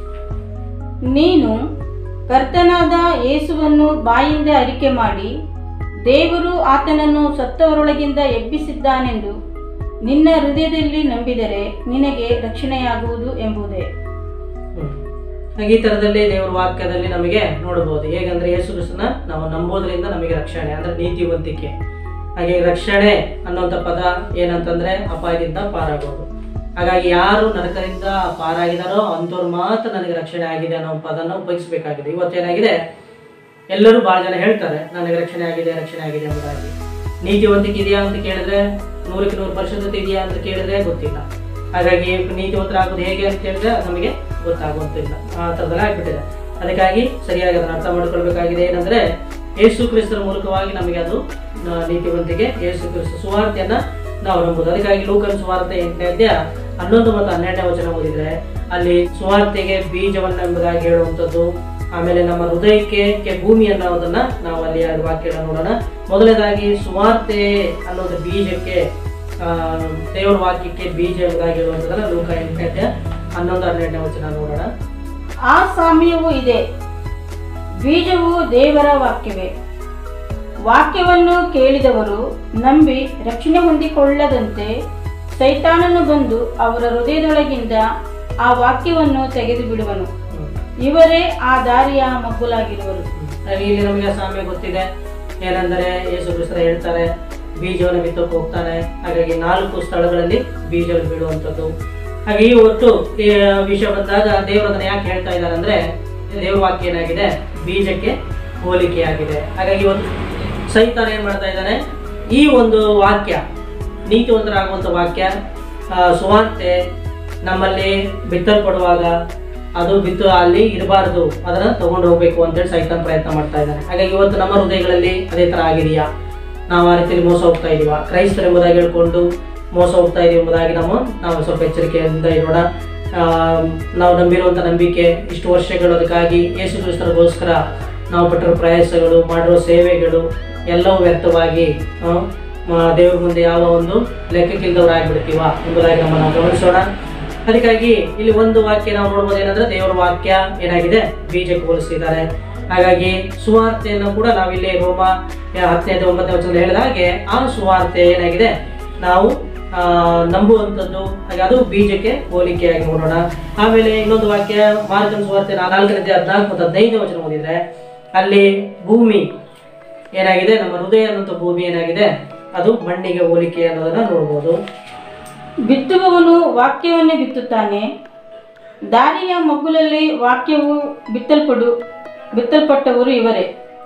ನೀನು ಕರ್ತನಾದ ಯೇಸುವನ್ನು ಬಾಯಿಂದ ಅರಿಕೆ ಮಾಡಿ ದೇವರು ಆತನನ್ನು ಸತ್ತವರೊಳಗಿಂದ ಎಬ್ಬಿಸಿದ್ದಾನೆಂದು ನಿನ್ನ ಹೃದಯದಲ್ಲಿ ನಂಬಿದರೆ ನಿನಗೆ ರಕ್ಷಣೆಯಾಗುವುದು ಎಂಬುದೇ ಹ್ಮ್. ಹಾಗೆ ಈ ತರದಲ್ಲಿ ದೇವರ ವಾಕ್ಯದಲ್ಲಿ ನಮಗೆ ನೋಡಬಹುದು ಹೇಗಂದ್ರೆ ಯೇಸು ಕ್ರಿಸ್ತನ ನಾವು ನಂಬೋದ್ರಿಂದ ನಮಗೆ ರಕ್ಷಣೆ ಅಂದ್ರೆ ನೀತಿವಂತಿಕೆ ಹಾಗೆ ರಕ್ಷಣೆ ಅನ್ನುವಂಥ ಪದ ಏನಂತಂದ್ರೆ ಅಪಾಯದಿಂದ ಪಾರಾಗೋದು ಹಾಗಾಗಿ ಯಾರು ನರಕದಿಂದ ಪಾರಾಗಿದಾರೋ ಅಂಥವ್ರು ಮಾತ್ರ ನನಗೆ ರಕ್ಷಣೆ ಆಗಿದೆ ಅನ್ನೋ ಪದನ ಉಪಯೋಗಿಸಬೇಕಾಗಿದೆ ಇವತ್ತೇನಾಗಿದೆ ಎಲ್ಲರೂ ಬಹಳ ಜನ ಹೇಳ್ತಾರೆ ನನಗೆ ರಕ್ಷಣೆ ಆಗಿದೆ ರಕ್ಷಣೆ ಆಗಿದೆ ಎಂಬುದಾಗಿ ನೀತಿವಂತಿಕೆ ಇದೆಯಾ ಅಂತ ಕೇಳಿದ್ರೆ ನೂರಕ್ಕೆ ನೂರು ಪರಿಶುದ್ಧತೆ ಇದೆಯಾ ಅಂತ ಕೇಳಿದ್ರೆ ಗೊತ್ತಿಲ್ಲ ಹಾಗಾಗಿ ನೀತಿವಂತರಾಗೋದು ಹೇಗೆ ಅಂತ ಹೇಳಿದ್ರೆ ಅದು ನಮಗೆ ಗೊತ್ತಾಗುವಂತಿಲ್ಲ ಆ ಥರದಲ್ಲಿ ಆಗ್ಬಿಟ್ಟಿದೆ ಅದಕ್ಕಾಗಿ ಸರಿಯಾಗಿ ಅದನ್ನು ಅರ್ಥ ಮಾಡ್ಕೊಳ್ಬೇಕಾಗಿದೆ ಏನಂದ್ರೆ ಯೇಸು ಕ್ರಿಸ್ತರ ಮೂಲಕವಾಗಿ ನಮಗೆ ಅದು ಆ, ನೀತಿವಂತಿಕೆ ಯೇಸು ಕ್ರಿಸ್ತ ಸುವಾರ್ತೆಯನ್ನ ನಾವು ನಂಬುದು ಅದಕ್ಕಾಗಿ ಲೂಕನ್ ಸುವಾರ್ತೆ ಎಂಟನೇ ಅಧ್ಯಾಯ ಹನ್ನೊಂದು ಮತ್ತು ಹನ್ನೆರಡನೇ ವಚನ ಓದಿದ್ರೆ ಅಲ್ಲಿ ಸುವಾರ್ತೆಗೆ ಬೀಜವನ್ನ ಎಂಬುದಾಗಿ ಹೇಳುವಂಥದ್ದು ಆಮೇಲೆ ನಮ್ಮ ಹೃದಯಕ್ಕೆ ಕೆ ಭೂಮಿ ಅನ್ನೋದನ್ನ ನಾವು ಅಲ್ಲಿ ಎರಡು ವಾಕ್ಯಗಳನ್ನ ನೋಡೋಣ ಮೊದಲನೇದಾಗಿ ಸುವಾರ್ತೆ ಅನ್ನೋದು ಬೀಜಕ್ಕೆ ಆ, ದೇವರ ವಾಕ್ಯಕ್ಕೆ ಬೀಜ ಎಂಬುದಾಗಿ ಹೇಳುವಂಥದ್ದನ್ನ ಲೂಕ ಎಂಟನೇ ಅಧ್ಯಾಯ ಹನ್ನೊಂದು ಹನ್ನೆರಡನೇ ವಚನ ನೋಡೋಣ ಆ ಸಾಮ್ಯವೂ ಇದೆ ಬೀಜವು ದೇವರ ವಾಕ್ಯವೇ ವಾಕ್ಯವನ್ನು ಕೇಳಿದವರು ನಂಬಿ ರಕ್ಷಣೆ ಹೊಂದಿಕೊಳ್ಳದಂತೆ ಸೈತಾನನು ಬಂದು ಅವರ ಹೃದಯದೊಳಗಿಂದ ಆ ವಾಕ್ಯವನ್ನು ತೆಗೆದು ಬಿಡುವನು ಹ್ಮ್. ಇವರೇ ಆ ದಾರಿಯ ಮಗ್ಗುಲಾಗಿರುವರು ಹಾಗೆ ಇಲ್ಲಿ ನಮಗೆ ಸಾಮ್ಯ ಗೊತ್ತಿದೆ ಏನೆಂದರೆ ಯೇಸು ಕ್ರಿಸ್ತರ ಹೇಳ್ತಾರೆ ಬೀಜವನ್ನು ಬಿತ್ತಕ್ಕೆ ಹೋಗ್ತಾನೆ ಹಾಗಾಗಿ ನಾಲ್ಕು ಸ್ಥಳಗಳಲ್ಲಿ ಬೀಜಗಳು ಬೀಳುವಂಥದ್ದು ಹಾಗೆ ಈ ಒಟ್ಟು ಈ ವಿಷಯ ಬಂದಾಗ ದೇವರು ಅದನ್ನ ಯಾಕೆ ಹೇಳ್ತಾ ಇದ್ದಾರೆ ಅಂದ್ರೆ ದೇವ್ರ ವಾಕ್ಯ ಏನಾಗಿದೆ ಬೀಜಕ್ಕೆ ಹೋಲಿಕೆಯಾಗಿದೆ ಹಾಗಾಗಿ ಇವತ್ತು ಸೈತಾನ ಏನ್ ಮಾಡ್ತಾ ಇದ್ದಾನೆ ಈ ಒಂದು ವಾಕ್ಯ ನೀತಿವಂತರಾಗುವಂಥ ವಾಕ್ಯ ಆ, ಸುವಾರ್ತೆ ನಮ್ಮಲ್ಲಿ ಬಿತ್ತಲ್ಪಡುವಾಗ ಅದು ಬಿತ್ತು ಅಲ್ಲಿ ಇರಬಾರ್ದು ಅದನ್ನ ತಗೊಂಡು ಹೋಗ್ಬೇಕು ಅಂತೇಳಿ ಸೈತಾನ್ ಪ್ರಯತ್ನ ಮಾಡ್ತಾ ಇದ್ದಾನೆ ಹಾಗಾಗಿ ಇವತ್ತು ನಮ್ಮ ಹೃದಯಗಳಲ್ಲಿ ಅದೇ ತರ ಆಗಿದೆಯಾ ನಾವು ಆ ರೀತಿಯಲ್ಲಿ ಮೋಸ ಹೋಗ್ತಾ ಇದೀವ ಕ್ರೈಸ್ತರು ಎಂಬುದಾಗಿ ಹೇಳ್ಕೊಂಡು ಮೋಸ ಹೋಗ್ತಾ ಇದೀವಿ ಎಂಬುದಾಗಿ ನಾವು ನಾವು ಸ್ವಲ್ಪ ಎಚ್ಚರಿಕೆಯಿಂದ ಇರೋಣ ಆ, ನಾವು ನಂಬಿರುವಂಥ ನಂಬಿಕೆ ಇಷ್ಟು ವರ್ಷಗಳು ಅದಕ್ಕಾಗಿ ಯೇಸು ಕ್ರಿಸ್ತರಿಗೋಸ್ಕರ ನಾವು ಪಟ್ಟಿರೋ ಪ್ರಯಾಸಗಳು ಮಾಡಿರೋ ಸೇವೆಗಳು ಎಲ್ಲವೂ ವ್ಯರ್ಥವಾಗಿ ಆ, ಮ- ದೇವ್ರ ಮುಂದೆ ಯಾವ ಒಂದು ಲೆಕ್ಕಕ್ಕಿಲ್ದವರಾಗ್ಬಿಡ್ತೀವ ಎಂಬುದಾಗಿ ನಮ್ಮ ನಾವು ಗಮನಿಸೋಣ ಅದಕ್ಕಾಗಿ ಇಲ್ಲಿ ಒಂದು ವಾಕ್ಯ ನಾವು ನೋಡ್ಬೋದು ಏನಂದ್ರೆ ದೇವರ ವಾಕ್ಯ ಏನಾಗಿದೆ ಬೀಜಕ್ಕೆ ಹೋಲಿಸಿದ್ದಾರೆ ಹಾಗಾಗಿ ಸುವಾರ್ತೆಯನ್ನು ಕೂಡ ನಾವಿಲ್ಲಿ ರೋಮ ಹತ್ತನೇ ಒಂಬತ್ತನೇ ವಚನದಲ್ಲಿ ಹೇಳಿದ ಹಾಗೆ ಆ ಸುವಾರ್ತೆ ಏನಾಗಿದೆ ನಾವು ಆ, ನಂಬುವಂಥದ್ದು ಹಾಗೆ ಅದು ಬೀಜಕ್ಕೆ ಹೋಲಿಕೆಯಾಗಿ ನೋಡೋಣ ಆಮೇಲೆ ಇನ್ನೊಂದು ವಾಕ್ಯ ಮಾರ್ಗನ್ ಸುವಾರ್ತೆ ನಾಲ್ಕನೇ ಹದಿನಾಲ್ಕು ಮತ್ತು ಹದಿನೈದನೇ ವಚನ ಓದಿದ್ರೆ ಅಲ್ಲಿ ಭೂಮಿ ಏನಾಗಿದೆ ನಮ್ಮ ಹೃದಯ ಅನ್ನುವಂಥ ಭೂಮಿ ಏನಾಗಿದೆ ಅದು ಮಣ್ಣಿಗೆ ಹೋಲಿಕೆ ಅನ್ನೋದನ್ನ ನೋಡ್ಬೋದು ಬಿತ್ತುವವನು ವಾಕ್ಯವನ್ನೇ ಬಿತ್ತುತ್ತಾನೆ ದಾರಿಯ ಮಗ್ಗುಲಲ್ಲಿ ವಾಕ್ಯವು ಬಿತ್ತಲ್ಪಡು ಬಿತ್ತಲ್ಪಟ್ಟವರು ಇವರೇ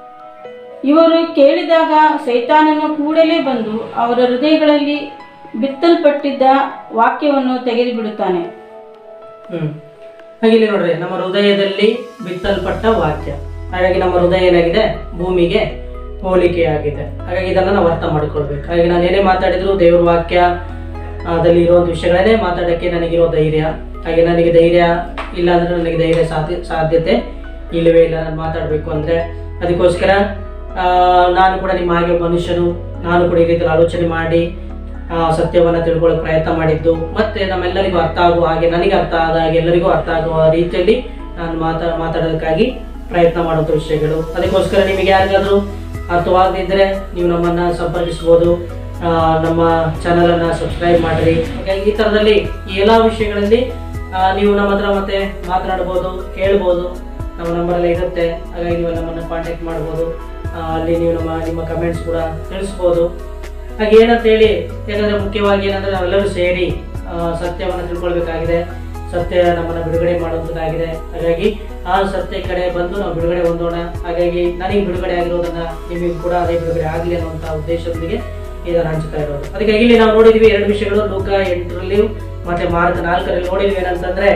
ಇವರು ಕೇಳಿದಾಗ ಸೈತಾನನು ಕೂಡಲೇ ಬಂದು ಅವರ ಹೃದಯಗಳಲ್ಲಿ ಬಿತ್ತಲ್ಪಟ್ಟಿದ್ದ ವಾಕ್ಯವನ್ನು ತೆಗೆದುಬಿಡುತ್ತಾನೆ ಹ್ಮ್ ಹಾಗೆ ಇಲ್ಲಿ ನೋಡ್ರಿ ನಮ್ಮ ಹೃದಯದಲ್ಲಿ ಬಿತ್ತಲ್ಪಟ್ಟ ವಾಕ್ಯ ಹಾಗಾಗಿ ನಮ್ಮ ಹೃದಯ ಏನಾಗಿದೆ ಭೂಮಿಗೆ ಹೋಲಿಕೆಯಾಗಿದೆ ಹಾಗಾಗಿ ಇದನ್ನ ನಾವು ಅರ್ಥ ಮಾಡ್ಕೊಳ್ಬೇಕು ಹಾಗಾಗಿ ನಾನು ಏನೇ ಮಾತಾಡಿದ್ರು ದೇವ್ರ ವಾಕ್ಯ ಅದಲ್ಲಿ ಇರುವಂಥ ವಿಷಯಗಳನ್ನೇ ಮಾತಾಡೋಕ್ಕೆ ನನಗಿರೋ ಧೈರ್ಯ ಹಾಗೆ ನನಗೆ ಧೈರ್ಯ ಇಲ್ಲ ಅಂದ್ರೆ ನನಗೆ ಧೈರ್ಯ ಸಾಧ್ಯ ಸಾಧ್ಯತೆ ಇಲ್ಲವೇ ಇಲ್ಲ ನಾನು ಮಾತಾಡಬೇಕು ಅಂದ್ರೆ ಅದಕ್ಕೋಸ್ಕರ ಆ, ನಾನು ಕೂಡ ನಿಮ್ಮ ಹಾಗೆ ಮನುಷ್ಯನು ನಾನು ಕೂಡ ಈ ರೀತಿಯಲ್ಲಿ ಆಲೋಚನೆ ಮಾಡಿ ಆ, ಸತ್ಯವನ್ನ ತಿಳ್ಕೊಳ್ಳೋ ಪ್ರಯತ್ನ ಮಾಡಿದ್ದು ಮತ್ತೆ ನಮ್ಮೆಲ್ಲರಿಗೂ ಅರ್ಥ ಆಗುವ ಹಾಗೆ ನನಗೆ ಅರ್ಥ ಆದ ಹಾಗೆ ಎಲ್ಲರಿಗೂ ಅರ್ಥ ಆಗುವ ರೀತಿಯಲ್ಲಿ ನಾನು ಮಾತಾ ಮಾತಾಡೋದಕ್ಕಾಗಿ ಪ್ರಯತ್ನ ಮಾಡುವಂಥ ವಿಷಯಗಳು ಅದಕ್ಕೋಸ್ಕರ ನಿಮಗೆ ಯಾರಿಗಾದ್ರೂ ಅರ್ಥವಾಗದಿದ್ದರೆ ನೀವು ನಮ್ಮನ್ನ ಸಂಪರ್ಕಿಸ್ಬೋದು ಆ, ನಮ್ಮ ಚಾನಲ್ ಅನ್ನ ಸಬ್ಸ್ಕ್ರೈಬ್ ಮಾಡಿರಿ ಹಾಗಾಗಿ ಈ ತರದಲ್ಲಿ ಈ ಎಲ್ಲಾ ವಿಷಯಗಳಲ್ಲಿ ಆ, ನೀವು ನಮ್ಮ ಹತ್ರ ಮತ್ತೆ ಮಾತನಾಡ್ಬೋದು ಕೇಳ್ಬೋದು ನಮ್ಮ ನಂಬರ್ ಇರುತ್ತೆ ಹಾಗಾಗಿ ನೀವು ನಮ್ಮನ್ನ ಕಾಂಟ್ಯಾಕ್ಟ್ ಮಾಡ್ಬೋದು ಆ, ಅಲ್ಲಿ ನೀವು ನಮ್ಮ ನಿಮ್ಮ ಕಮೆಂಟ್ಸ್ ಕೂಡ ತಿಳಿಸ್ಬೋದು ಹಾಗೆ ಏನಂತ ಹೇಳಿ ಯಾಕಂದ್ರೆ ಮುಖ್ಯವಾಗಿ ಏನಂದ್ರೆ ನಾವೆಲ್ಲರೂ ಸೇರಿ ಆ, ಸತ್ಯವನ್ನ ತಿಳ್ಕೊಳ್ಬೇಕಾಗಿದೆ ಸತ್ಯ ನಮ್ಮನ್ನ ಬಿಡುಗಡೆ ಮಾಡುವಂಥದ್ದಾಗಿದೆ ಹಾಗಾಗಿ ಆ ಸತ್ಯ ಕಡೆ ಬಂದು ನಾವು ಬಿಡುಗಡೆ ಹೊಂದೋಣ ಹಾಗಾಗಿ ನನಗೆ ಬಿಡುಗಡೆ ಆಗಿರೋದನ್ನ ನಿಮಗೂ ಕೂಡ ಅದೇ ಬಿಡುಗಡೆ ಆಗಲಿ ಅನ್ನುವಂಥ ಉದ್ದೇಶದೊಂದಿಗೆ ಇದನ್ನು ಹಂಚ್ತಾ ಇರೋದು ಅದಕ್ಕಾಗಿ ಇಲ್ಲಿ ನಾವು ನೋಡಿದ್ವಿ ಎರಡು ವಿಷಯಗಳು ಲೋಕ ಎಂಟರಲ್ಲಿ ಮತ್ತೆ ಮಾರ್ಗ ನಾಲ್ಕರಲ್ಲಿ ನೋಡಿದ್ವಿ ಏನಂತಂದ್ರೆ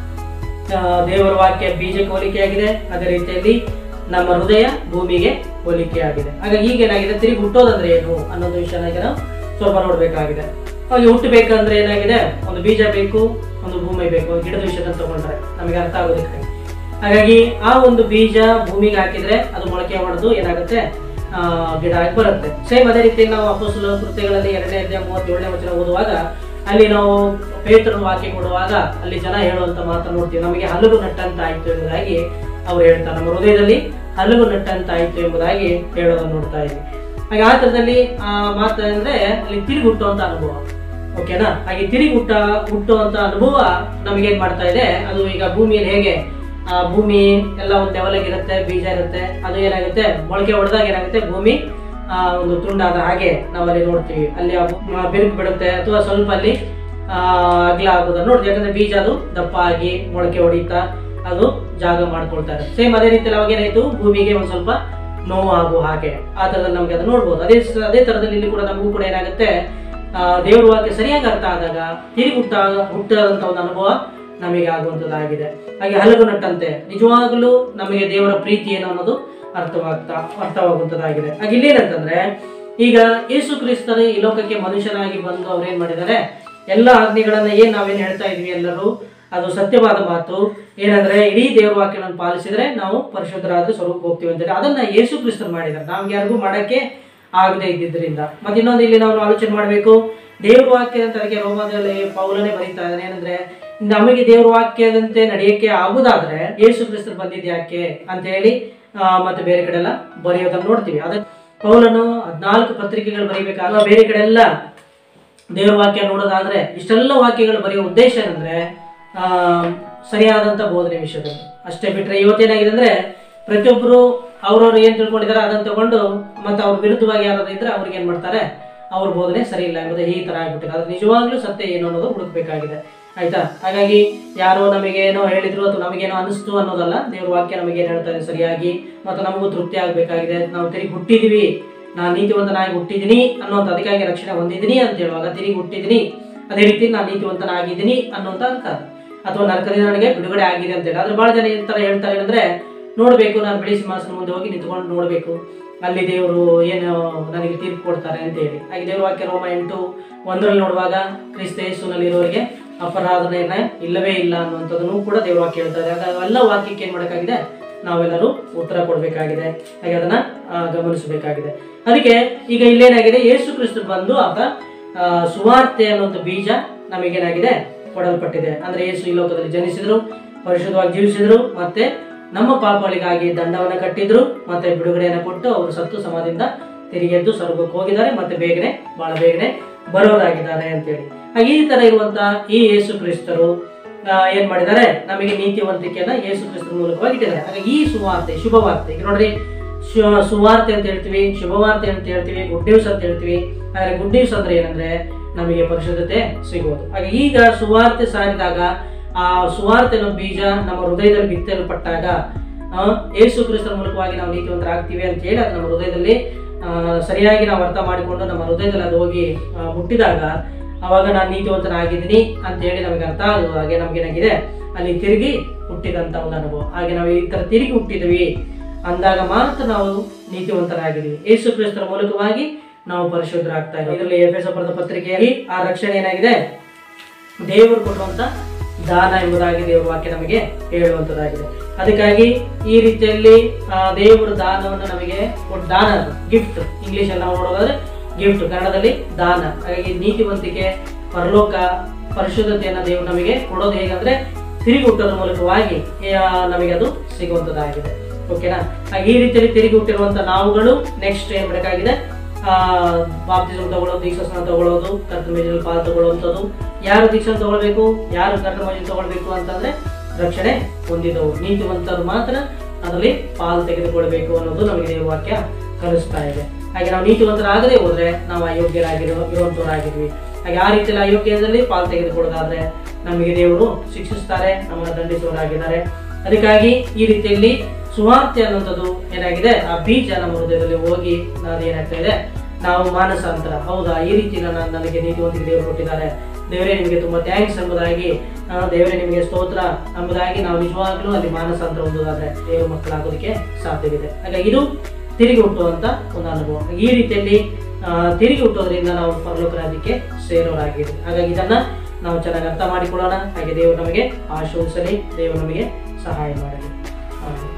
ಆ, ದೇವರ ವಾಕ್ಯ ಬೀಜಕ್ಕೆ ಹೋಲಿಕೆಯಾಗಿದೆ ಅದೇ ರೀತಿಯಲ್ಲಿ ನಮ್ಮ ಹೃದಯ ಭೂಮಿಗೆ ಹೋಲಿಕೆಯಾಗಿದೆ ಹಾಗಾಗಿ ಈಗ ಏನಾಗಿದೆ ತಿರುಗಿ ಹುಟ್ಟೋದಂದ್ರೆ ಏನು ಅನ್ನೋದು ವಿಷಯನ ಈಗ ನಾವು ಸ್ವಲ್ಪ ನೋಡ್ಬೇಕಾಗಿದೆ ಹಾಗೆ ಹುಟ್ಟಬೇಕಂದ್ರೆ ಏನಾಗಿದೆ ಒಂದು ಬೀಜ ಬೇಕು ಒಂದು ಭೂಮಿ ಬೇಕು ಒಂದು ಗಿಡದ ವಿಷಯನ ತಗೊಂಡ್ರೆ ನಮಗೆ ಅರ್ಥ ಆಗೋದಕ್ಕೆ ಹಾಗಾಗಿ ಆ ಒಂದು ಬೀಜ ಭೂಮಿಗೆ ಹಾಕಿದ್ರೆ ಅದು ಮೊಳಕೆ ಹೊಡೆದು ಏನಾಗುತ್ತೆ ಆ, ಗಿಡ ಆಗಿ ಬರುತ್ತೆ ಸೇಮ್ ಅದೇ ರೀತಿ ನಾವು ಅಪೋಸಲ ಕೃತ್ಯಗಳಲ್ಲಿ ಎರಡನೇ ಅಧ್ಯಾಯ ಮೂವತ್ತೇಳನೇ ವಚನ ಓದುವಾಗ ಅಲ್ಲಿ ನಾವು ಪೇತ್ರನ ವಾಕ್ಯ ಕೊಡುವಾಗ ಅಲ್ಲಿ ಜನ ಹೇಳುವಂತ ಮಾತನ್ನು ನೋಡ್ತೀವಿ ನಮಗೆ ಹಲವು ನಟ್ಟಂತ ಆಯ್ತು ಎಂಬುದಾಗಿ ಅವ್ರು ಹೇಳ್ತಾರೆ ನಮ್ಮ ಹೃದಯದಲ್ಲಿ ಹಲವು ನಟ್ಟಂತ ಆಯ್ತು ಎಂಬುದಾಗಿ ಹೇಳೋದನ್ನು ನೋಡ್ತಾ ಇದ್ವಿ ಹಾಗೆ ಆ ಥರದಲ್ಲಿ ಆ ಮಾತು ಅಂದ್ರೆ ಅಲ್ಲಿ ತಿರುಗಿ ಹುಟ್ಟುವಂತ ಅನುಭವ ಓಕೆನಾ ಹಾಗೆ ತಿರುಗಿ ಹುಟ್ಟ ಹುಟ್ಟುವಂತ ಅನುಭವ ನಮಗೇನ್ ಮಾಡ್ತಾ ಇದೆ ಅದು ಈಗ ಭೂಮಿಯಲ್ಲಿ ಹೇಗೆ ಆ ಭೂಮಿ ಎಲ್ಲ ಒಂದು ಲೆವೆಲ್ ಇರುತ್ತೆ ಬೀಜ ಇರುತ್ತೆ ಅದು ಏನಾಗುತ್ತೆ ಮೊಳಕೆ ಹೊಡೆದಾಗ ಏನಾಗುತ್ತೆ ಭೂಮಿ ಆ, ಒಂದು ತುಂಡಾದ ಹಾಗೆ ನಾವು ಅಲ್ಲಿ ನೋಡ್ತೀವಿ ಅಲ್ಲಿ ಆ ಭೂ- ಆ ಬಿರುಕು ಬಿಡುತ್ತೆ ಅಥವಾ ಸ್ವಲ್ಪ ಅಲ್ಲಿ ಆ, ಅಗಲ ಆಗೋದನ್ನ ನೋಡ್ತೀವಿ ಯಾಕಂದ್ರೆ ಬೀಜ ಅದು ದಪ್ಪ ಆಗಿ ಮೊಳಕೆ ಹೊಡಿತಾ ಅದು ಜಾಗ ಮಾಡ್ಕೊಳ್ತಾರೆ ಸೇಮ್ ಅದೇ ರೀತಿಯಲ್ಲಿ ಅವಾಗ ಏನಾಯ್ತು ಭೂಮಿಗೆ ಒಂದ್ ಸ್ವಲ್ಪ ನೋವು ಆಗುವ ಹಾಗೆ ಆ ಥರದಲ್ಲಿ ನಮ್ಗೆ ಅದು ನೋಡ್ಬೋದು ಅದೇ ಸ- ಅದೇ ಥರದಲ್ಲಿ ಇಲ್ಲಿ ಕೂಡ ನಮಗೂ ಕೂಡ ಏನಾಗುತ್ತೆ ಆ, ದೇವ್ರ ವಾಕ್ಯ ಸರಿಯಾಗಿ ಅರ್ಥ ಆದಾಗ ತಿರುಗಿ ಹುಟ್ಟ ಹುಟ್ಟದಂತ ಒಂದು ಅನುಭವ ನಮಗೆ ಆಗುವಂಥದ್ದಾಗಿದೆ ಹಾಗೆ ಹಲವು ನಟ್ಟಂತೆ ನಿಜವಾಗಲೂ ನಮಗೆ ದೇವರ ಪ್ರೀತಿ ಏನು ಅನ್ನೋದು ಅರ್ಥವಾಗ್ತಾ ಅರ್ಥವಾಗುವಂಥದ್ದಾಗಿದೆ ಹಾಗೆ ಇಲ್ಲೇನಂತಂದ್ರೆ ಈಗ ಯೇಸು ಕ್ರಿಸ್ತರು ಈ ಲೋಕಕ್ಕೆ ಮನುಷ್ಯನಾಗಿ ಬಂದು ಅವ್ರೇನ್ ಮಾಡಿದ್ದಾರೆ ಎಲ್ಲ ಆಜ್ಞೆಗಳನ್ನ ಏನ್ ನಾವೇನ್ ಹೇಳ್ತಾ ಇದ್ವಿ ಎಲ್ಲರೂ ಅದು ಸತ್ಯವಾದ ಮಾತು ಏನಂದ್ರೆ ಇಡೀ ದೇವರ ವಾಕ್ಯವನ್ನು ಪಾಲಿಸಿದ್ರೆ ನಾವು ಪರಿಶುದ್ಧರಾದ ಸ್ವರೂಪ ಹೋಗ್ತೀವಿ ಅಂತೇಳಿ ಅದನ್ನ ಯೇಸು ಕ್ರಿಸ್ತರು ಮಾಡಿದ್ದಾರೆ ನಮ್ಗೆ ಯಾರಿಗೂ ಮಾಡಕ್ಕೆ ಆಗದೆ ಇದ್ದಿದ್ರಿಂದ ಮತ್ತೆ ಇನ್ನೊಂದು ಇಲ್ಲಿ ನಾವು ಆಲೋಚನೆ ಮಾಡಬೇಕು ದೇವ್ರ ವಾಕ್ಯದಂತೆ ಅದಕ್ಕೆ ರೋಮದಲ್ಲಿ ಪೌಲನೇ ಬರೀತಾ ಇದ್ದಾನೆ ಏನಂದ್ರೆ ನಮಗೆ ದೇವ್ರ ವಾಕ್ಯದಂತೆ ನಡೆಯಕ್ಕೆ ಆಗುದಾದ್ರೆ ಯೇಸು ಕ್ರಿಸ್ತರು ಬಂದಿದ್ದು ಯಾಕೆ ಅಂತ ಹೇಳಿ ಆ, ಮತ್ತೆ ಬೇರೆ ಕಡೆ ಎಲ್ಲ ಬರೆಯೋದನ್ನ ನೋಡ್ತೀವಿ ಅದ ಪೌಲನು ಹದಿನಾಲ್ಕು ಪತ್ರಿಕೆಗಳು ಬರೀಬೇಕಾದ್ರೆ ಬೇರೆ ಕಡೆ ಎಲ್ಲ ದೇವ್ರ ವಾಕ್ಯ ನೋಡೋದಾದ್ರೆ ಇಷ್ಟೆಲ್ಲ ವಾಕ್ಯಗಳು ಬರೆಯೋ ಉದ್ದೇಶ ಏನಂದ್ರೆ ಆ, ಸರಿಯಾದಂತ ಬೋಧನೆ ವಿಷಯದಲ್ಲಿ ಅಷ್ಟೇ ಬಿಟ್ರೆ ಇವತ್ತೇನಾಗಿದೆ ಅಂದ್ರೆ ಪ್ರತಿಯೊಬ್ಬರು ಅವ್ರವ್ರು ಏನ್ ತಿಳ್ಕೊಂಡಿದ್ದಾರೆ ಅದನ್ನ ತಗೊಂಡು ಮತ್ತೆ ಅವ್ರ ವಿರುದ್ಧವಾಗಿ ಯಾರಾದ್ರೂ ಇದ್ರೆ ಅವ್ರಿಗೆ ಏನ್ ಮಾಡ್ತಾರೆ ಅವ್ರ ಬೋಧನೆ ಸರಿ ಇಲ್ಲ ಎಂಬುದು ಈ ತರ ಆಗ್ಬಿಟ್ಟಿದೆ ಅದು ನಿಜವಾಗ್ಲೂ ಸತ್ಯ ಏನು ಅನ್ನೋದು ಹುಡುಕ್ಬೇಕಾಗಿದೆ ಆಯ್ತಾ ಹಾಗಾಗಿ ಯಾರೋ ನಮಗೇನೋ ಹೇಳಿದ್ರು ಅಥವಾ ನಮಗೇನೋ ಅನಿಸ್ತು ಅನ್ನೋದಲ್ಲ ದೇವ್ರ ವಾಕ್ಯ ನಮಗೆ ಏನು ಹೇಳ್ತಾರೆ ಸರಿಯಾಗಿ ಮತ್ತು ನಮಗೂ ತೃಪ್ತಿ ಆಗಬೇಕಾಗಿದೆ ನಾವು ತಿರುಗಿ ಹುಟ್ಟಿದೀವಿ ನಾನು ನೀತಿವಂತನಾಗಿ ಹುಟ್ಟಿದ್ದೀನಿ ಅನ್ನೋಂಥ ಅದಕ್ಕಾಗಿ ರಕ್ಷಣೆ ಹೊಂದಿದ್ದೀನಿ ಅಂತ ಹೇಳುವಾಗ ತಿರುಗಿ ಹುಟ್ಟಿದ್ದೀನಿ ಅದೇ ರೀತಿ ನಾನು ನೀತಿವಂತನಾಗಿದ್ದೀನಿ ಅನ್ನೋಂಥ ಅರ್ಥ ಅಥವಾ ನರಕದಿಂದ ನನಗೆ ಬಿಡುಗಡೆ ಆಗಿದೆ ಅಂತ ಹೇಳಿ ಆದ್ರೆ ಬಹಳ ಜನ ಈ ತರ ಹೇಳ್ತಾರೆ ಅಂದ್ರೆ ನೋಡ್ಬೇಕು ನಾನು ಬಿಳಿ ಸಿಂಹಾಸನ ಮುಂದೆ ಹೋಗಿ ನಿಂತ್ಕೊಂಡು ನೋಡ್ಬೇಕು ಅಲ್ಲಿ ದೇವರು ಏನು ನನಗೆ ತೀರ್ಪು ಕೊಡ್ತಾರೆ ಅಂತ ಹೇಳಿ ಹಾಗೆ ದೇವ್ರ ವಾಕ್ಯ ರೋಮ ಎಂಟು ಒಂದರಲ್ಲಿ ನೋಡುವಾಗ ಕ್ರಿಸ್ತ ಯೇಸುನಲ್ಲಿರೋರಿಗೆ ಅಪರಾಧನೆಯನ್ನ ಇಲ್ಲವೇ ಇಲ್ಲ ಅನ್ನುವಂಥದ್ದನ್ನು ಕೂಡ ದೇವ್ರ ವಾಕ್ಯ ಹೇಳ್ತಾರೆ ಆಗ ಅವೆಲ್ಲ ವಾಕ್ಯಕ್ಕೆ ಏನ್ ಮಾಡಬೇಕಾಗಿದೆ ನಾವೆಲ್ಲರೂ ಉತ್ತರ ಕೊಡಬೇಕಾಗಿದೆ ಹಾಗೆ ಅದನ್ನ ಆ, ಗಮನಿಸಬೇಕಾಗಿದೆ ಅದಕ್ಕೆ ಈಗ ಇಲ್ಲೇನಾಗಿದೆ ಯೇಸು ಕ್ರಿಸ್ತ ಬಂದು ಆತ ಆ, ಸುವಾರ್ತೆ ಅನ್ನುವಂಥ ಬೀಜ ನಮಗೇನಾಗಿದೆ ಕೊಡಲ್ಪಟ್ಟಿದೆ ಅಂದ್ರೆ ಯೇಸು ಈ ಲೋಕದಲ್ಲಿ ಜನಿಸಿದ್ರು ಪರಿಶುದ್ಧವಾಗಿ ಜೀವಿಸಿದ್ರು ಮತ್ತೆ ನಮ್ಮ ಪಾಪಗಳಿಗಾಗಿ ದಂಡವನ್ನ ಕಟ್ಟಿದ್ರು ಮತ್ತೆ ಬಿಡುಗಡೆಯನ್ನ ಕೊಟ್ಟು ಅವರು ಸತ್ತು ಸಮಾಧಿಯಿಂದ ತಿರುಗಿ ಎದ್ದು ಸ್ವರ್ಗಕ್ಕೆ ಹೋಗಿದ್ದಾರೆ ಮತ್ತೆ ಬೇಗನೆ ಬಹಳ ಬೇಗನೆ ಬರೋರಾಗಿದ್ದಾರೆ ಅಂತೇಳಿ ಹಾಗೆ ಈ ತರ ಇರುವಂತ ಈ ಯೇಸು ಕ್ರಿಸ್ತರು ಆ, ಏನ್ ಮಾಡಿದ್ದಾರೆ ನಮಗೆ ನೀತಿವಂತಿಕೆಯನ್ನ ಯೇಸು ಕ್ರಿಸ್ತರ ಮೂಲಕವಾಗಿ ಇಟ್ಟಿದ್ದಾರೆ ಹಾಗೆ ಈ ಸುವಾರ್ತೆ ಶುಭವಾರ್ತೆ ಈಗ ನೋಡ್ರಿ ಶು- ಸುವಾರ್ತೆ ಅಂತ ಹೇಳ್ತೀವಿ ಶುಭವಾರ್ತೆ ಅಂತ ಹೇಳ್ತೀವಿ ಗುಡ್ ನ್ಯೂಸ್ ಅಂತ ಹೇಳ್ತೀವಿ ಹಾಗೆ ಗುಡ್ ನ್ಯೂಸ್ ಅಂದ್ರೆ ಏನಂದ್ರೆ ನಮಗೆ ಪರಿಶುದ್ಧತೆ ಸಿಗೋದು ಹಾಗೆ ಈಗ ಸುವಾರ್ತೆ ಸಾರಿದಾಗ ಆ ಸುವಾರ್ತೆ ಅನ್ನೋ ಬೀಜ ನಮ್ಮ ಹೃದಯದಲ್ಲಿ ಬಿತ್ತಲ್ಪಟ್ಟಾಗ ಆ, ಯೇಸು ಕ್ರಿಸ್ತರ ಮೂಲಕವಾಗಿ ನಾವು ನೀತಿವಂತರಾಗ್ತೀವಿ ಅಂತ ಹೇಳಿ ಅದು ನಮ್ಮ ಹೃದಯದಲ್ಲಿ ಆ, ಸರಿಯಾಗಿ ನಾವು ಅರ್ಥ ಮಾಡಿಕೊಂಡು ನಮ್ಮ ಹೃದಯದಲ್ಲಿ ಅದು ಹೋಗಿ ಆ, ಹುಟ್ಟಿದಾಗ ಅವಾಗ ನಾನು ನೀತಿವಂತನಾಗಿದ್ದೀನಿ ಅಂತ ಹೇಳಿ ನಮಗೆ ಅರ್ಥ ಆಗುವ ಹಾಗೆ ನಮ್ಗೇನಾಗಿದೆ ಅಲ್ಲಿ ತಿರುಗಿ ಹುಟ್ಟಿದಂತ ಒಂದು ಅನುಭವ ಹಾಗೆ ನಾವು ಈ ತರ ತಿರುಗಿ ಹುಟ್ಟಿದ್ವಿ ಅಂದಾಗ ಮಾತ್ರ ನಾವು ನೀತಿವಂತರಾಗಿದ್ದೀವಿ ಯೇಸು ಕ್ರಿಸ್ತರ ಮೂಲಕವಾಗಿ ನಾವು ಪರಿಶುದ್ಧರಾಗ್ತಾ ಇದ್ದೀವಿ ಇದರಲ್ಲಿ ಎಫ್ ಎಸ್ ಬರೆದ ಪತ್ರಿಕೆಯಲ್ಲಿ ಆ ರಕ್ಷಣೆ ಏನಾಗಿದೆ ದೇವರು ಕೊಡುವಂತ ದಾನ ಎಂಬುದಾಗಿ ದೇವರ ವಾಕ್ಯ ನಮಗೆ ಹೇಳುವಂತದ್ದಾಗಿದೆ ಅದಕ್ಕಾಗಿ ಈ ರೀತಿಯಲ್ಲಿ ಆ, ದೇವರ ದಾನವನ್ನು ನಮಗೆ ಕೊಟ್ಟ ದಾನ ಗಿಫ್ಟ್ ಇಂಗ್ಲಿಷ್ ಅಲ್ಲಿ ನಾವು ನೋಡೋದಾದ್ರೆ ಗಿಫ್ಟ್ ಕನ್ನಡದಲ್ಲಿ ದಾನ ಹಾಗಾಗಿ ನೀತಿವಂತಿಕೆ ಪರಲೋಕ ಪರಿಶುದ್ಧತೆಯನ್ನು ದೇವರು ನಮಗೆ ಕೊಡೋದು ಹೇಗಂದ್ರೆ ತಿರುಗಿ ಹುಟ್ಟೋದ್ರ ಮೂಲಕವಾಗಿ ಆ, ನಮಗೆ ಅದು ಸಿಗುವಂತದ್ದಾಗಿದೆ ಓಕೆನಾ ಹಾಗೆ ಈ ರೀತಿಯಲ್ಲಿ ತಿರುಗಿ ಹುಟ್ಟಿರುವಂತ ನಾವುಗಳು ನೆಕ್ಸ್ಟ್ ಏನ್ ಬೇಕಾಗಿದೆ ಆ ಬಾಪ್ತಿಸಮ್ ತಗೊಳ್ಳೋದು ದೀಕ್ಷಾಸ್ನಾನ ತಗೊಳ್ಳೋದು ಕರ್ತನ ಮೇಜಿನಲ್ಲಿ ಪಾಲು ತಗೊಳ್ಳುವಂಥದ್ದು ಯಾರು ದೀಕ್ಷಾ ತಗೊಳ್ಬೇಕು ಯಾರು ಕರ್ತನ ಮೇಜಿನ ತಗೊಳ್ಬೇಕು ಅಂತಂದ್ರೆ ರಕ್ಷಣೆ ಹೊಂದಿದವು ನೀತಿವಂತರು ಮಾತ್ರ ಅದರಲ್ಲಿ ಪಾಲು ತೆಗೆದುಕೊಳ್ಬೇಕು ಅನ್ನೋದು ನಮಗೆ ದೇವರ ವಾಕ್ಯ ಕಲಿಸ್ತಾ ಇದೆ ಹಾಗೆ ನಾವು ನೀತಿವಂತರಾಗದೆ ಹೋದ್ರೆ ನಾವು ಅಯೋಗ್ಯರಾಗಿರೋ ಇರುವಂತವರಾಗಿದ್ವಿ ಹಾಗೆ ಆ ರೀತಿಯಲ್ಲಿ ಅಯೋಗ್ಯದಲ್ಲಿ ಪಾಲು ತೆಗೆದುಕೊಳ್ಳೋದಾದ್ರೆ ನಮಗೆ ದೇವರು ಶಿಕ್ಷಿಸ್ತಾರೆ ನಮ್ಮನ್ನ ದಂಡಿಸುವರಾಗಿದ್ದಾರೆ ಅದಕ್ಕಾಗಿ ಈ ರೀತಿಯಲ್ಲಿ ಸುವಾರ್ತೆ ಅನ್ನುವಂಥದ್ದು ಏನಾಗಿದೆ ಆ ಬೀಜ ನಮ್ಮ ಹೃದಯದಲ್ಲಿ ಹೋಗಿ ಅದೇನಾಗ್ತಾ ಇದೆ ನಾವು ಮಾನಸಾಂತರ ಹೌದಾ ಈ ರೀತಿ ನನ್ನ ನನಗೆ ನೀತಿವಂತಿಗೆ ದೇವರು ಕೊಟ್ಟಿದ್ದಾರೆ ದೇವರೇ ನಿಮಗೆ ತುಂಬಾ ಥ್ಯಾಂಕ್ಸ್ ಎಂಬುದಾಗಿ ಆ, ದೇವರೇ ನಿಮಗೆ ಸ್ತೋತ್ರ ಎಂಬುದಾಗಿ ನಾವು ನಿಜವಾಗ್ಲೂ ಅಲ್ಲಿ ಮಾನಸಾಂತರ ಹೊಂದೋದಾದ್ರೆ ದೇವರ ಮಕ್ಕಳಾಗೋದಕ್ಕೆ ಸಾಧ್ಯವಿದೆ ಹಾಗಾಗಿ ಇದು ತಿರುಗಿ ಹುಟ್ಟುವಂತ ಒಂದು ಅನುಭವ ಈ ರೀತಿಯಲ್ಲಿ ಆ, ತಿರುಗಿ ಹುಟ್ಟೋದ್ರಿಂದ ನಾವು ಪರಲೋಕ ರಾಜ್ಯಕ್ಕೆ ಸೇರೋರಾಗಿದೆ ಹಾಗಾಗಿ ಇದನ್ನ ನಾವು ಚೆನ್ನಾಗಿ ಅರ್ಥ ಮಾಡಿಕೊಳ್ಳೋಣ ಹಾಗೆ ದೇವರು ನಮಗೆ ಆಶೀರ್ವದಿಸಲಿ ದೇವರು ನಮಗೆ ಸಹಾಯ ಮಾಡಲಿ ಆಮೆನ್.